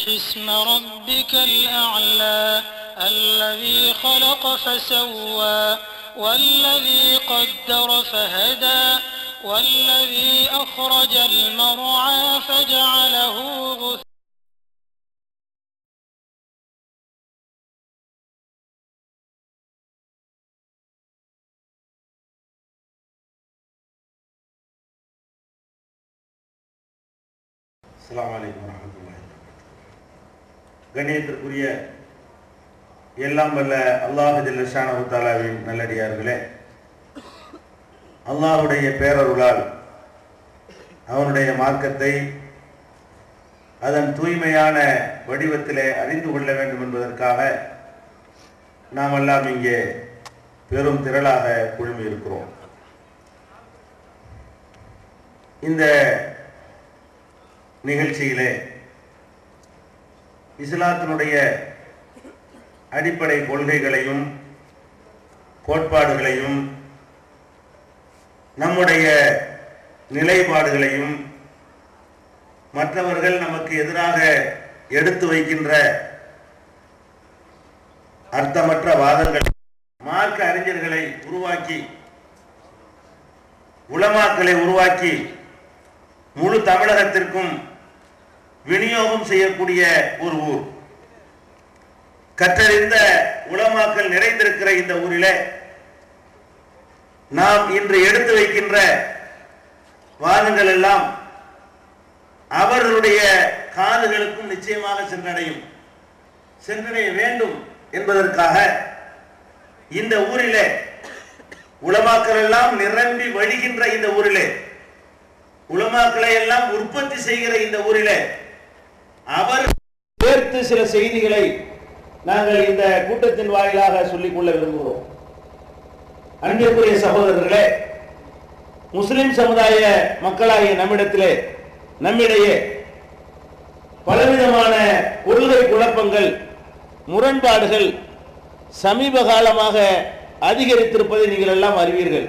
سبح اسم ربك الأعلى الذي خلق فسوى والذي قدر فهدى والذي أخرج المرعى فجعله غثاء அஸ்ஸலாமு அலைக்கும் வரஹ்மத்துல்லாஹி கண்ணியத்திற்குரிய எல்லாம் வல்ல அல்லாஹ் ஜல்லஷானஹு தஆலாவின் நல்லடியார்களே அல்லாஹ்வுடைய பேரருளால் அவனுடைய மார்க்கத்தை அதன் தூய்மையான வடிவத்திலே அறிந்து கொள்ள வேண்டும் என்பதற்காக நாம் எல்லாம் இங்கே பெரும் திரளாக குழுமி இருக்கிறோம் இந்த நிகழ்ச்சியிலே இஸ்லாத்தினுடைய அடிப்படை கொள்கைகளையும் கோட்பாடுகளையும் நம்முடைய நிலைப்பாடுகளையும் மற்றவர்கள் நமக்கு எதிராக எடுத்து வைக்கின்ற அர்த்தமற்ற வாதங்கள் மார்க்க அறிஞர்களை உருவாக்கி உலமாக்களை உருவாக்கி முழு தமிழகத்திற்கும் விநியோகம் செய்யக்கூடிய ஒரு ஊர் கற்றறிந்த உலமாக்கள் நிறைந்திருக்கிற இந்த ஊரிலே நாம் இன்று எடுத்து வைக்கின்ற வாதங்கள் எல்லாம் அவர்களுடைய காதுகளுக்கும் நிச்சயமாக சென்றடையும் சென்றடைய வேண்டும் என்பதற்காக இந்த ஊரிலே உலமாக்கள் எல்லாம் நிரம்பி வழிகின்ற இந்த ஊரிலே உலமாக்களை எல்லாம் உற்பத்தி செய்கிற இந்த ஊரிலே அவர் சேர்த்து சில செய்திகளை நாங்கள் இந்த கூட்டத்தின் வாயிலாக சொல்லிக் கொள்ள விரும்புகிறோம் அன்பிற்குரிய சகோதரர்களே முஸ்லிம் சமுதாய மக்களாகிய நம்மிடத்திலே நம்மிடையே பலவிதமான கொள்கை குழப்பங்கள் முரண்பாடுகள் சமீப காலமாக அதிகரித்திருப்பதை நீங்கள் எல்லாம் அறிவீர்கள்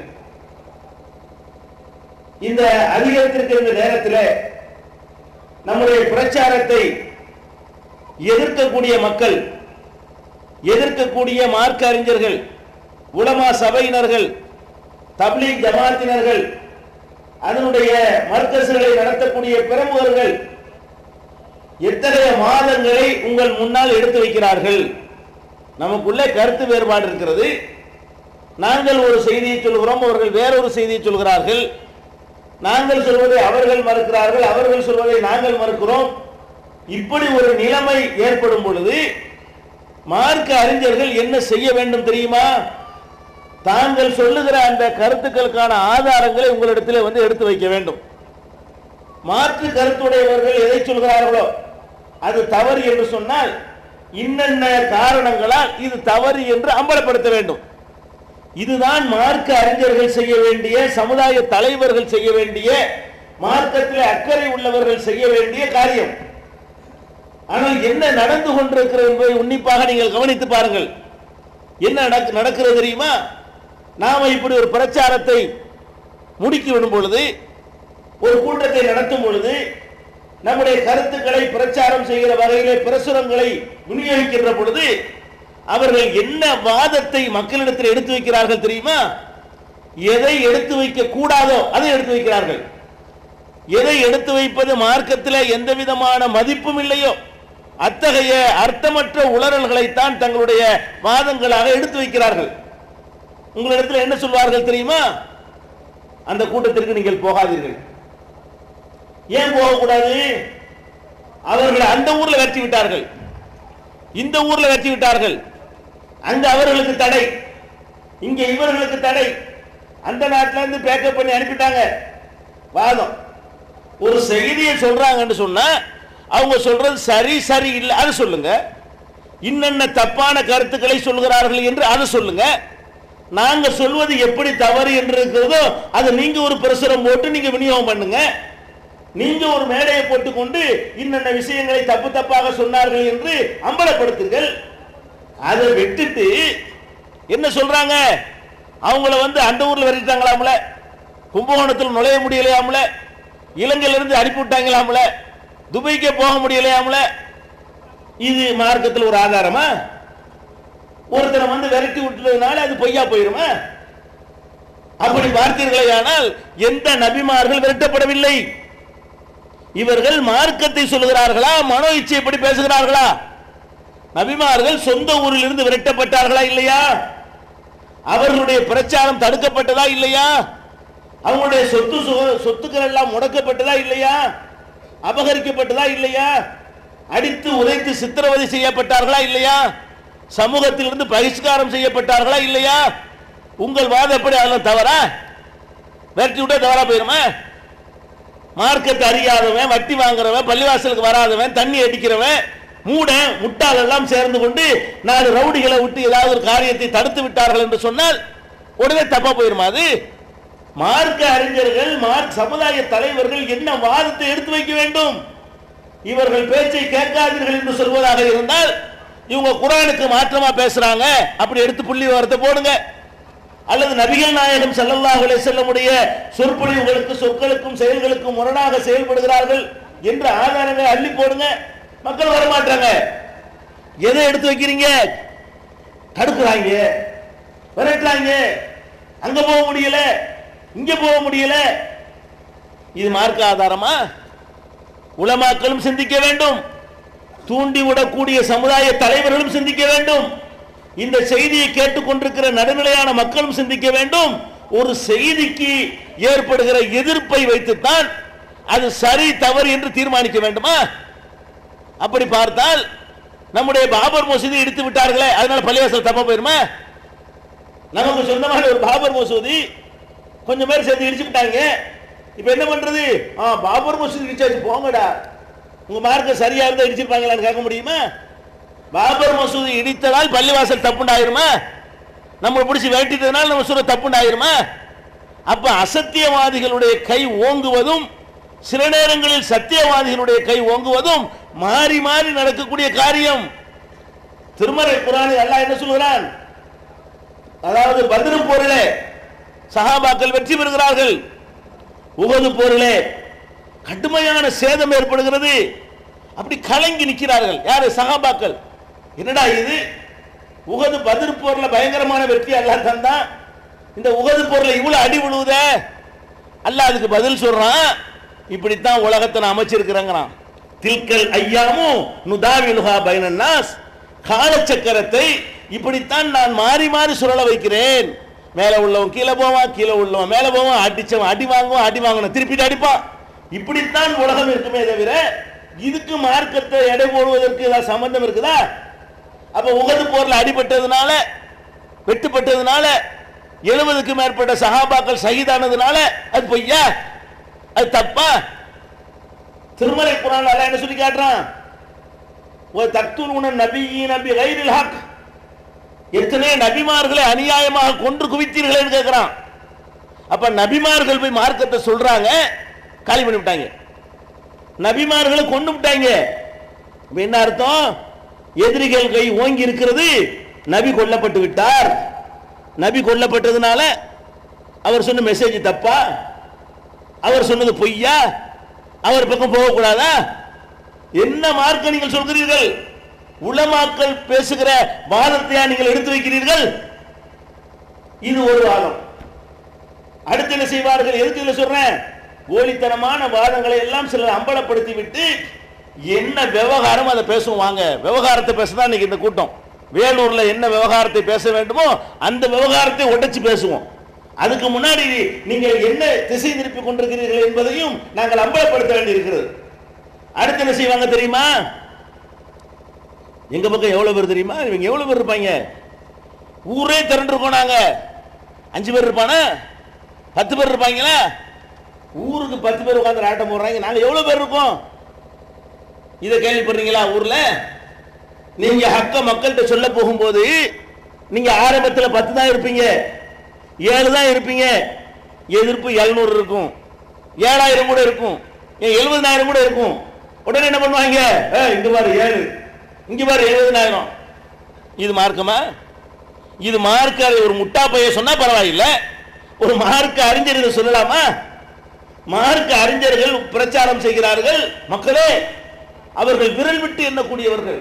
இந்த அதிகரித்திருக்கிற இந்த நேரத்தில் நம்முடைய பிரச்சாரத்தை எதிர்க்கக்கூடிய மக்கள் எதிர்க்கக்கூடிய மார்க்க அறிஞர்கள் உலமா சபையினர்கள் தப்லீக் ஜமாத்தினர்கள் அதனுடைய மர்க்கசுகளை நடத்தக்கூடிய பிரமுகர்கள் எத்தகைய வாதங்களை உங்கள் முன்னால் எடுத்து வைக்கிறார்கள் நமக்குள்ளே கருத்து வேறுபாடு இருக்கிறது நாங்கள் ஒரு செய்தியை சொல்கிறோம் அவர்கள் வேறொரு செய்தியை சொல்கிறார்கள் நாங்கள் சொல்வதை அவர்கள் மறுக்கிறார்கள் அவர்கள் சொல்வதை நாங்கள் மறுக்கிறோம் இப்படி ஒரு நிலைமை ஏற்படும் பொழுது மார்க்க அறிஞர்கள் என்ன செய்ய வேண்டும் தெரியுமா தாங்கள் சொல்லுகிற அந்த கருத்துக்களுக்கான ஆதாரங்களை உங்களிடத்தில் வந்து எடுத்து வைக்க வேண்டும் மாற்று கருத்துடையவர்கள் எதை சொல்கிறார்களோ அது தவறு என்று சொன்னால் இன்னென்ன காரணங்களால் இது தவறு என்று அம்பலப்படுத்த வேண்டும் இதுதான் மார்க்க அறிஞர்கள் செய்ய வேண்டிய சமுதாய தலைவர்கள் செய்ய வேண்டிய மார்க்கத்தில் அக்கறை உள்ளவர்கள் செய்ய வேண்டிய காரியம் ஆனால் என்ன நடந்து கொண்டிருக்கிறது என்பதை உன்னிப்பாக நீங்கள் கவனித்து பாருங்கள் என்ன நடக்கு- நடக்கிறது தெரியுமா நாம இப்படி ஒரு பிரச்சாரத்தை முடுக்கி விடும் பொழுது ஒரு கூட்டத்தை நடத்தும் பொழுது நம்முடைய கருத்துக்களை பிரச்சாரம் செய்கிற வகையிலே பிரசுரங்களை விநியோகிக்கின்ற பொழுது அவர்கள் என்ன வாதத்தை மக்களிடத்தில் எடுத்து வைக்கிறார்கள் தெரியுமா எதை எடுத்து வைக்க கூடாதோ அதை எடுத்து வைக்கிறார்கள் எதை எடுத்து வைப்பது மார்க்கத்தில் எந்த விதமான மதிப்பும் இல்லையோ அத்தகைய அர்த்தமற்ற உளறல்களைத்தான் தங்களுடைய வாதங்களாக எடுத்து வைக்கிறார்கள் உங்களிடத்தில் என்ன சொல்வார்கள் தெரியுமா அந்த கூட்டத்திற்கு நீங்கள் போகாதீர்கள் ஏன் போகக்கூடாது அவர்களை அந்த ஊர்ல வெற்றி விட்டார்கள் இந்த ஊர்ல வெற்றி விட்டார்கள் அங்க அவர்களுக்கு தடை இங்க இவர்களுக்கு தடை அந்த நாட்டில இருந்து பேக்கப் பண்ணி அனுப்பிட்டாங்க வாதம் ஒரு செய்தியை சொல்றாங்கன்னு சொன்னா அவங்க சொல்றது சரி சரி இல்லை அது சொல்லுங்க இன்னென்ன தப்பான கருத்துக்களை சொல்கிறார்கள் என்று அதை சொல்லுங்க நாங்க சொல்வது எப்படி தவறு என்று இருக்கிறதோ அதை நீங்க ஒரு பிரசுரம் போட்டு நீங்க விநியோகம் பண்ணுங்க நீங்க ஒரு மேடையை போட்டுக்கொண்டு இன்னென்ன விஷயங்களை தப்பு தப்பாக சொன்னார்கள் என்று அம்பலப்படுத்துங்கள் அதை விட்டுட்டு என்ன சொல்றாங்க அவங்கள வந்து அந்த ஊர்ல விரட்டிட்டாங்களாம்ல கும்பகோணத்தில் நுழைய முடியலையாம்ல இலங்கையில இருந்து அனுப்பி விட்டாங்களாம்ல துபாய்க்கே போக முடியலையாம்ல இது மார்க்கத்தில் ஒரு ஆதாரமா ஒருத்தரை வந்து விரட்டி விட்டுறதுனால அது பொய்யா போயிருமா அப்படி பார்த்தீர்களே ஆனால் எந்த நபிமார்கள் விரட்டப்படவில்லை இவர்கள் மார்க்கத்தை சொல்லுகிறார்களா மனோ இச்சைப்படி பேசுகிறார்களா நபிமார்கள் சொந்த ஊரில் இருந்து விரட்டப்பட்டார்களா இல்லையா அவர்களுடைய பிரச்சாரம் தடுக்கப்பட்டதா இல்லையா அவங்களுடைய சொத்து சுக- சொத்துக்கள் எல்லாம் முடக்கப்பட்டதா இல்லையா அபகரிக்கப்பட்டதா இல்லையா அடித்து உதைத்து சித்திரவதை செய்யப்பட்டார்களா இல்லையா சமூகத்திலிருந்து பகிஷ்காரம் செய்யப்பட்டார்களா இல்லையா உங்கள் வாதம் எப்படி அதெல்லாம் தவறா விரட்டி விட்டா தவறா போயிருமா மார்க்கத்தை அறியாதவன் வட்டி வாங்குறவன் பள்ளிவாசலுக்கு வராதவன் தண்ணி அடிக்கிறவன் மூட முட்டாள் எல்லாம் சேர்ந்து கொண்டு நாலு ரவுடிகளை விட்டு ஏதாவது ஒரு காரியத்தை தடுத்து விட்டார்கள் என்று சொன்னால் உடனே தப்பா போயிருமா அது மார்க்க அறிஞர்கள் மார்க் சமுதாய தலைவர்கள் என்ன வாதத்தை எடுத்து வைக்க வேண்டும் இவர்கள் பேச்சை கேட்காதீர்கள் என்று சொல்வதாக இருந்தால் இவங்க குரானுக்கு மாற்றமா பேசுறாங்க அப்படி எடுத்து புள்ளி விவரத்தை போடுங்க அல்லது நபிகள் நாயகம் ஸல்லல்லாஹு அலைஹி செல்லமுடைய சொற்பொழிவுகளுக்கு சொற்களுக்கும் செயல்களுக்கும் முரணாக செயல்படுகிறார்கள் என்ற ஆதாரங்களை அள்ளி போடுங்க மக்கள் வர மாட்டாங்க எதை எடுத்து வைக்கிறீங்க தடுக்கிறாங்க விரட்டுறாங்க அங்க போக முடியல இங்க போக முடியல இது மார்க்க ஆதாரமா உலமாக்களும் சிந்திக்க வேண்டும் தூண்டி விடக்கூடிய சமுதாய தலைவர்களும் சிந்திக்க வேண்டும் இந்த செய்தியை கேட்டுக்கொண்டிருக்கிற நடுநிலையான மக்களும் சிந்திக்க வேண்டும் ஒரு செய்திக்கு ஏற்படுகிற எதிர்ப்பை வைத்துத்தான் அது சரி தவறு என்று தீர்மானிக்க வேண்டுமா அப்படி பார்த்தால் நம்முடைய பாபர் மசூதி இடித்து விட்டார்களே அதனால பள்ளிவாசல் தப்பா போயிருமா நமக்கு சொந்தமான ஒரு பாபர் மசூதி கொஞ்சம் பேர் சேர்ந்து இடிச்சு விட்டாங்க இப்போ என்ன பண்றது ஆ பாபர் மசூதி இடிச்சாச்சு போங்கடா உங்க மார்க்க சரியா இருந்தா இடிச்சிருப்பாங்களான்னு கேட்க முடியுமா பாபர் மசூதி இடித்ததால் பள்ளிவாசல் தப்புண்டாயிருமா நம்ம பிடிச்சி வேட்டிட்டதுனால நம்ம சொல்ற தப்புண்டாயிருமா அப்ப அசத்தியவாதிகளுடைய கை ஓங்குவதும் சில நேரங்களில் சத்தியவாதிகளுடைய கை ஓங்குவதும் மாறி மாறி நடக்கக்கூடிய காரியம் திருமறை குரானில் அல்லாஹ் என்ன சொல்கிறான் அதாவது பத்ரு போரிலே சஹாபாக்கள் வெற்றி பெறுகிறார்கள் உகது போரிலே கடுமையான சேதம் ஏற்படுகிறது அப்படி கலங்கி நிற்கிறார்கள் யாரு சஹாபாக்கள் என்னடா இது உகது பதிர் போர்ல பயங்கரமான வெற்றி அல்லாஹ் தந்தான் இந்த உகது போர்ல இவ்வளவு அடி விழுவுதே அல்லாஹ் அதுக்கு பதில் சொல்றான் இப்படித்தான் உலகத்தை நான் அமைச்சிருக்கிறேங்கிறான் தில்கல் ஐயாமும் நுதாவிலுஹா பைனன்னாஸ் காலச்சக்கரத்தை இப்படித்தான் நான் மாறி மாறி சுழல வைக்கிறேன் மேல உள்ளவன் கீழே போவான் கீழே உள்ளவன் மேல போவான் அடிச்சவன் அடி வாங்குவான் அடி வாங்கணும் திருப்பிட்டு அடிப்பான் இப்படித்தான் உலகம் இருக்குமே தவிர இதுக்கு மார்க்கத்தை எடை போடுவதற்கு ஏதாவது சம்பந்தம் இருக்குதா அப்ப உகது போர்ல அடிபட்டதுனால வெட்டுப்பட்டதுனால எழுபதுக்கு மேற்பட்ட சகாபாக்கள் சகிதானதுனால அது பொய்யா அது தப்பா திருமலை குரான் அல்லாஹ் என்ன சொல்லி காட்டுறான் ஒரு தத்துவ நபி நபி கைரில் ஹக் எத்தனை நபிமார்களை அநியாயமாக கொன்று குவித்தீர்களேன்னு கேட்கிறான் அப்ப நபிமார்கள் போய் மார்க்கத்தை சொல்றாங்க காலி பண்ணி விட்டாங்க நபிமார்களை கொண்டு விட்டாங்க இப்ப என்ன அர்த்தம் எதிரிகள் கை ஓங்கி இருக்கிறது நபி கொல்லப்பட்டு விட்டார் நபி கொல்லப்பட்டதுனால அவர் சொன்ன மெசேஜ் தப்பா அவர் சொன்னது பொய்யா அவர் பக்கம் போகக்கூடாதா என்ன மார்க்க நீங்கள் சொல்கிறீர்கள் உலமாக்கள் பேசுகிற வாதத்தையா நீங்கள் எடுத்து வைக்கிறீர்கள் இது ஒரு வாதம் அடுத்து என்ன செய்வார்கள் எதுக்கு இதுல சொல்றேன் போலித்தனமான வாதங்களை எல்லாம் சிலர் அம்பலப்படுத்தி விட்டு என்ன விவகாரம் அதை பேசுவோம் வாங்க விவகாரத்தை பேசதான் இன்னைக்கு இந்த கூட்டம் வேலூர்ல என்ன விவகாரத்தை பேச வேண்டுமோ அந்த விவகாரத்தை உடைச்சு பேசுவோம் அதுக்கு முன்னாடி நீங்கள் என்ன திசை திருப்பி கொண்டிருக்கிறீர்கள் என்பதையும் நாங்கள் அம்பலப்படுத்த வேண்டியிருக்கிறது அடுத்து என்ன செய்வாங்க தெரியுமா எங்க பக்கம் எவ்வளவு பேர் தெரியுமா இவங்க எவ்வளவு பேர் இருப்பாங்க ஊரே திரண்டிருக்கோம் நாங்க அஞ்சு பேர் இருப்பானா பத்து பேர் இருப்பாங்களா ஊருக்கு பத்து பேர் உட்காந்து ஆட்டம் போடுறாங்க நாங்க எவ்வளவு பேர் இருக்கோம் இதை கேள்விப்படுறீங்களா ஊர்ல நீங்க ஹக்க மக்கள்கிட்ட சொல்ல போகும்போது நீங்க ஆரம்பத்தில் பத்து தான் இருப்பீங்க ஏழு தான் இருப்பீங்க எதிர்ப்பு எழுநூறு இருக்கும் ஏழாயிரம் கூட இருக்கும் ஏன் எழுபதாயிரம் கூட இருக்கும் உடனே என்ன பண்ணுவாங்க ஏய், இங்க பாரு ஏழு இங்க பாரு எழுபதாயிரம் இது மார்க்கமா இது மார்க்க ஒரு முட்டா பைய சொன்னா பரவாயில்ல ஒரு மார்க்க அறிஞர் இதை சொல்லலாமா மார்க்க அறிஞர்கள் பிரச்சாரம் செய்கிறார்கள் மக்களே அவர்கள் விரல் விட்டு எண்ணக்கூடியவர்கள்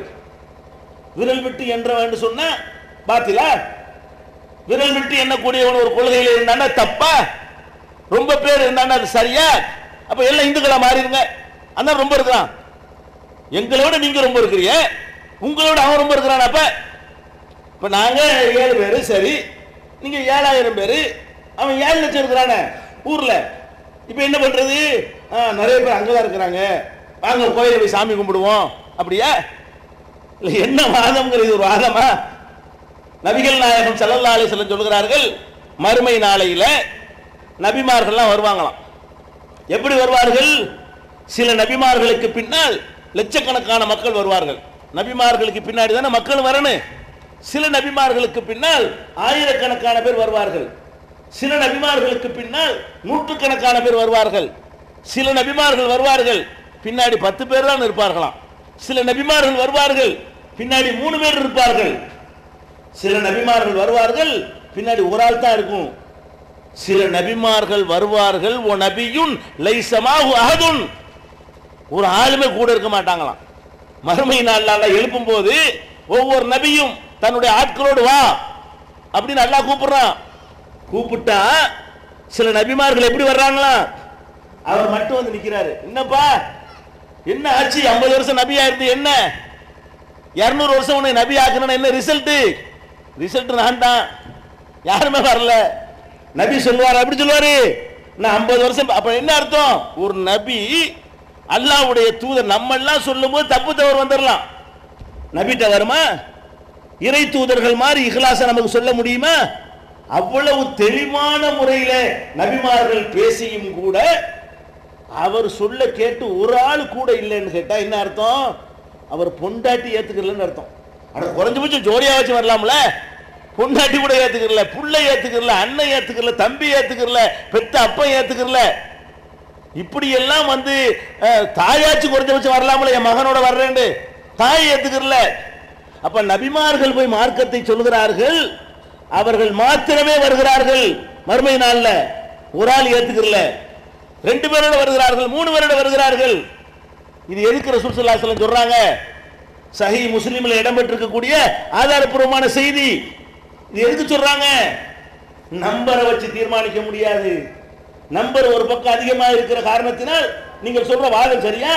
விரல் விட்டு என்ற சொன்ன பாத்திலா விரல் விட்டு எண்ணக்கூடியவன் ஒரு கொள்கையில் இருந்தான்னா தப்பா ரொம்ப பேர் இருந்தான்னா அது சரியா அப்ப எல்லாம் இந்துக்களா மாறிடுங்க அதான் ரொம்ப இருக்கிறான் எங்களை விட நீங்க ரொம்ப இருக்கிறீங்க உங்களோட அவன் ரொம்ப இருக்கிறான் அப்ப இப்ப நாங்க ஏழு பேரு சரி நீங்க ஏழாயிரம் பேரு அவன் ஏழு லட்சம் இருக்கிறானே ஊர்ல இப்ப என்ன பண்றது ஆ, நிறைய பேர் அங்கதான் இருக்கிறாங்க வாங்க கோயில போய் சாமி கும்பிடுவோம் அப்படியா இல்ல என்ன வாதம்ங்கிறது ஒரு வாதமா நபிகள் நாயகம் ஸல்லல்லாஹு அலைஹி வஸல்லம் சொல்கிறார்கள் மறுமை நாளையில நபிமார்கள்லாம் வருவாங்களாம் எப்படி வருவார்கள் சில நபிமார்களுக்கு பின்னால் லட்சக்கணக்கான மக்கள் வருவார்கள் நபிமார்களுக்கு பின்னாடி தானே மக்கள் வரணும் சில நபிமார்களுக்கு பின்னால் ஆயிரக்கணக்கான பேர் வருவார்கள் சில நபிமார்களுக்கு பின்னால் நூற்றுக்கணக்கான பேர் வருவார்கள் சில நபிமார்கள் வருவார்கள் பின்னாடி பத்து பேர் தான் இருப்பார்களாம் சில நபிமார்கள் வருவார்கள் பின்னாடி மூணு பேர் இருப்பார்கள் சில நபிமார்கள் வருவார்கள் பின்னாடி ஒரு ஆள் தான் இருக்கும் சில நபிமார்கள் வருவார்கள் ஓ நபியுன் லைசமாஹு அஹதுன் ஒரு ஆளுமே கூட இருக்க மாட்டாங்களாம் மறுமை நாள்ல எழுப்பும் போது ஒவ்வொரு நபியும் தன்னுடைய ஆட்களோடு வா அப்படின்னு அல்லாஹ் கூப்பிடுறான் கூப்பிட்டா சில நபிமார்கள் எப்படி வர்றாங்களா அவர் மட்டும் வந்து நிக்கிறாரு என்னப்பா என்ன ஆச்சு ஐம்பது வருஷம் நபியா இருந்து என்ன இருநூறு வருஷம் உன்னை நபி ஆக்கணும் என்ன ரிசல்ட் ரிசல்ட் நான் தான் யாருமே வரல நபி சொல்லுவார் அப்படி சொல்லுவாரு நான் ஐம்பது வருஷம் அப்ப என்ன அர்த்தம் ஒரு நபி அல்லாஹ்வுடைய தூதர் நம்ம எல்லாம் சொல்லும்போது தப்பு தவறு வந்துடலாம் நபிட்ட வருமா இறை தூதர்கள் மாதிரி இஹ்லாச நமக்கு சொல்ல முடியுமா அவ்வளவு தெளிவான முறையில நபிமார்கள் பேசியும் கூட அவர் சொல்ல கேட்டு ஒரு ஆள் கூட இல்லைன்னு கேட்டா என்ன அர்த்தம் அவர் பொண்டாட்டி ஏத்துக்கலன்னு அர்த்தம் அட குறைஞ்சபட்சம் ஜோடியா வச்சு வரலாம்ல பொண்டாட்டி கூட ஏத்துக்கறல புள்ள ஏத்துக்கறல அண்ணன் ஏத்துக்கறல தம்பி ஏத்துக்கறல பெத்த அப்பன் ஏத்துக்கறல இப்படி எல்லாம் வந்து அஹ், தாயாச்சும் குறைஞ்சபட்சம் வரலாம்ல என் மகனோட வர்றேன்னு தாய் ஏத்துக்கறல அப்ப நபிமார்கள் போய் மார்க்கத்தை சொல்கிறார்கள் அவர்கள் மாத்திரமே வருகிறார்கள் மறுமை நாள்ல ஒரு ஆள் ஏத்துக்கறல ரெண்டு பேரோட வருகிறார்கள் மூணு பேரோட வருகிறார்கள் இது எதுக்கு ரசூல் ஸல்லல்லாஹு அலைஹி வஸல்லம் சொல்றாங்க சஹி முஸ்லிம்ல இடம்பெற்றிருக்கக்கூடிய ஆதாரப்பூர்வமான செய்தி இது எதுக்கு சொல்றாங்க நம்பரை வச்சு தீர்மானிக்க முடியாது நம்பர் ஒரு பக்கம் அதிகமாக இருக்கிற காரணத்தினால் நீங்கள் சொல்ற வாதம் சரியா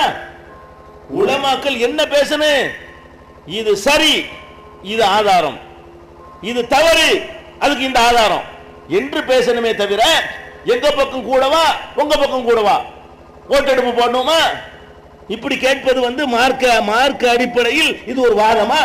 உலமாக்கள் என்ன பேசணும் இது சரி இது ஆதாரம் இது தவறு அதுக்கு இந்த ஆதாரம் என்று பேசணுமே தவிர எங்க பக்கம் கூடவா உங்க பக்கம் கூடவா ஓட்டெடுப்பு போடணுமா இப்படி கேட்பது வந்து மார்க்க மார்க்க அடிப்படையில் இது ஒரு வாதமா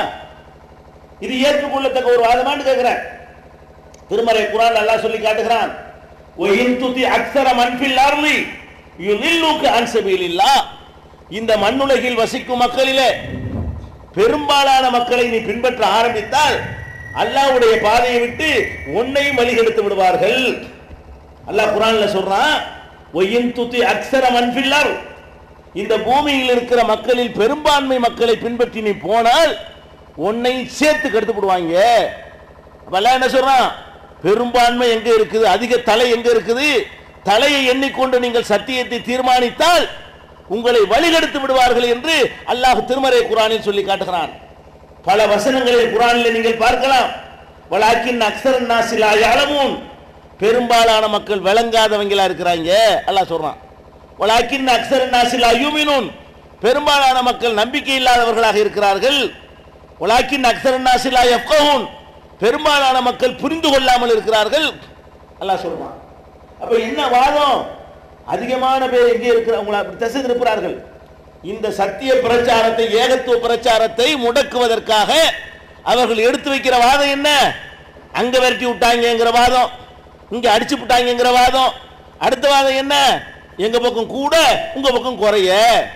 இது ஏற்றுக்கொள்ளத்தக்க ஒரு வாதமான்னு கேட்கிறேன் திருமறை குரான் அல்லாஹ் சொல்லி காட்டுகிறான் ஒயின் துதி அக்ஸர மன்பில் அர்லி யுலில்லுக்கு அன் சபீலில்லாஹ் இந்த மண்ணுலகில் வசிக்கும் மக்களிலே பெரும்பாலான மக்களை நீ பின்பற்ற ஆரம்பித்தால் அல்லாஹ்வுடைய பாதையை விட்டு உன்னையும் வழிகெடுத்து விடுவார்கள் அல்லாஹ் குரான்ல சொல்றான் ஒயின் துதி அக்ஸர மன்பில் அர்ல் இந்த பூமியில் இருக்கிற மக்களில் பெரும்பான்மை மக்களை பின்பற்றி நீ போனால் உன்னை சேர்த்து கெடுத்து விடுவாங்க அப்ப அல்லாஹ் என்ன சொல்றான் பெரும்பான்மை எங்க இருக்குது அதிக தலை எங்க இருக்குது தலையை எண்ணிக்கொண்டு நீங்கள் சத்தியத்தை தீர்மானித்தால் உங்களை வழிகெடுத்து விடுவார்கள் என்று அல்லாஹ் திருமறை குரானில் சொல்லி காட்டுகிறான் பல வசனங்களில் குரானில் நீங்கள் பார்க்கலாம் வலாக்கின் அக்ஸர் நாசிலா யாலமூன் பெரும்பாலான மக்கள் விளங்காதவங்களா இருக்கிறாங்க அல்லாஹ் சொல்றான் வலாக்கின் அக்ஸர் நாசிலா யூமினூன் பெரும்பாலான மக்கள் நம்பிக்கை இல்லாதவர்களாக இருக்கிறார்கள் வலாக்கின் அக்ஸர் நாசிலா யஃப்கஹூன் பெரும்பாலான மக்கள் புரிந்து கொள்ளாமல் இருக்கிறார்கள் அல்லாஹ் சொல்றான் அப்ப என்ன வாதம் அதிகமான பேர் எங்கே இருக்கிறவங்கள அப்படி திசை திருப்புறார்கள் இந்த சத்திய பிரச்சாரத்தை ஏகத்துவ பிரச்சாரத்தை முடக்குவதற்காக அவர்கள் எடுத்து வைக்கிற வாதம் என்ன அங்க விரட்டி விட்டாங்கங்கிற வாதம் இங்க அடிச்சு விட்டாங்கங்கிற வாதம் அடுத்த வாதம் என்ன எங்க பக்கம் கூட உங்க பக்கம் குறைய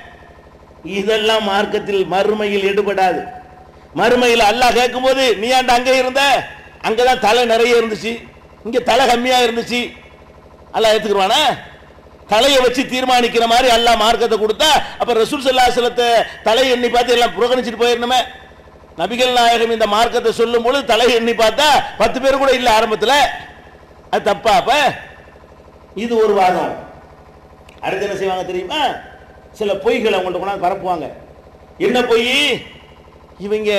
இதெல்லாம் மார்க்கத்தில் மறுமையில் எடுபடாது மறுமையில் அல்லாஹ் கேட்கும்போது நீ ஆண்ட அங்க இருந்த அங்கதான் தலை நிறைய இருந்துச்சு இங்க தலை கம்மியா இருந்துச்சு அல்லாஹ் ஏத்துக்குருவானா தலையை வச்சு தீர்மானிக்கிற மாதிரி அல்லாஹ் மார்க்கத்தை கொடுத்தா அப்ப ரசூல் சல்லாஹலத்தை தலை எண்ணி பார்த்து எல்லாம் புறக்கணிச்சிட்டு போயிருந்தோமே நபிகள் நாயகம் இந்த மார்க்கத்தை சொல்லும் பொழுது தலை எண்ணி பார்த்தா பத்து பேர் கூட இல்ல ஆரம்பத்துல அது தப்பா அப்ப இது ஒரு வாதம் அடுத்து என்ன செய்வாங்க தெரியுமா சில பொய்களை அவங்கள்ட்ட கொண்டாந்து பரப்புவாங்க என்ன போய் இவங்க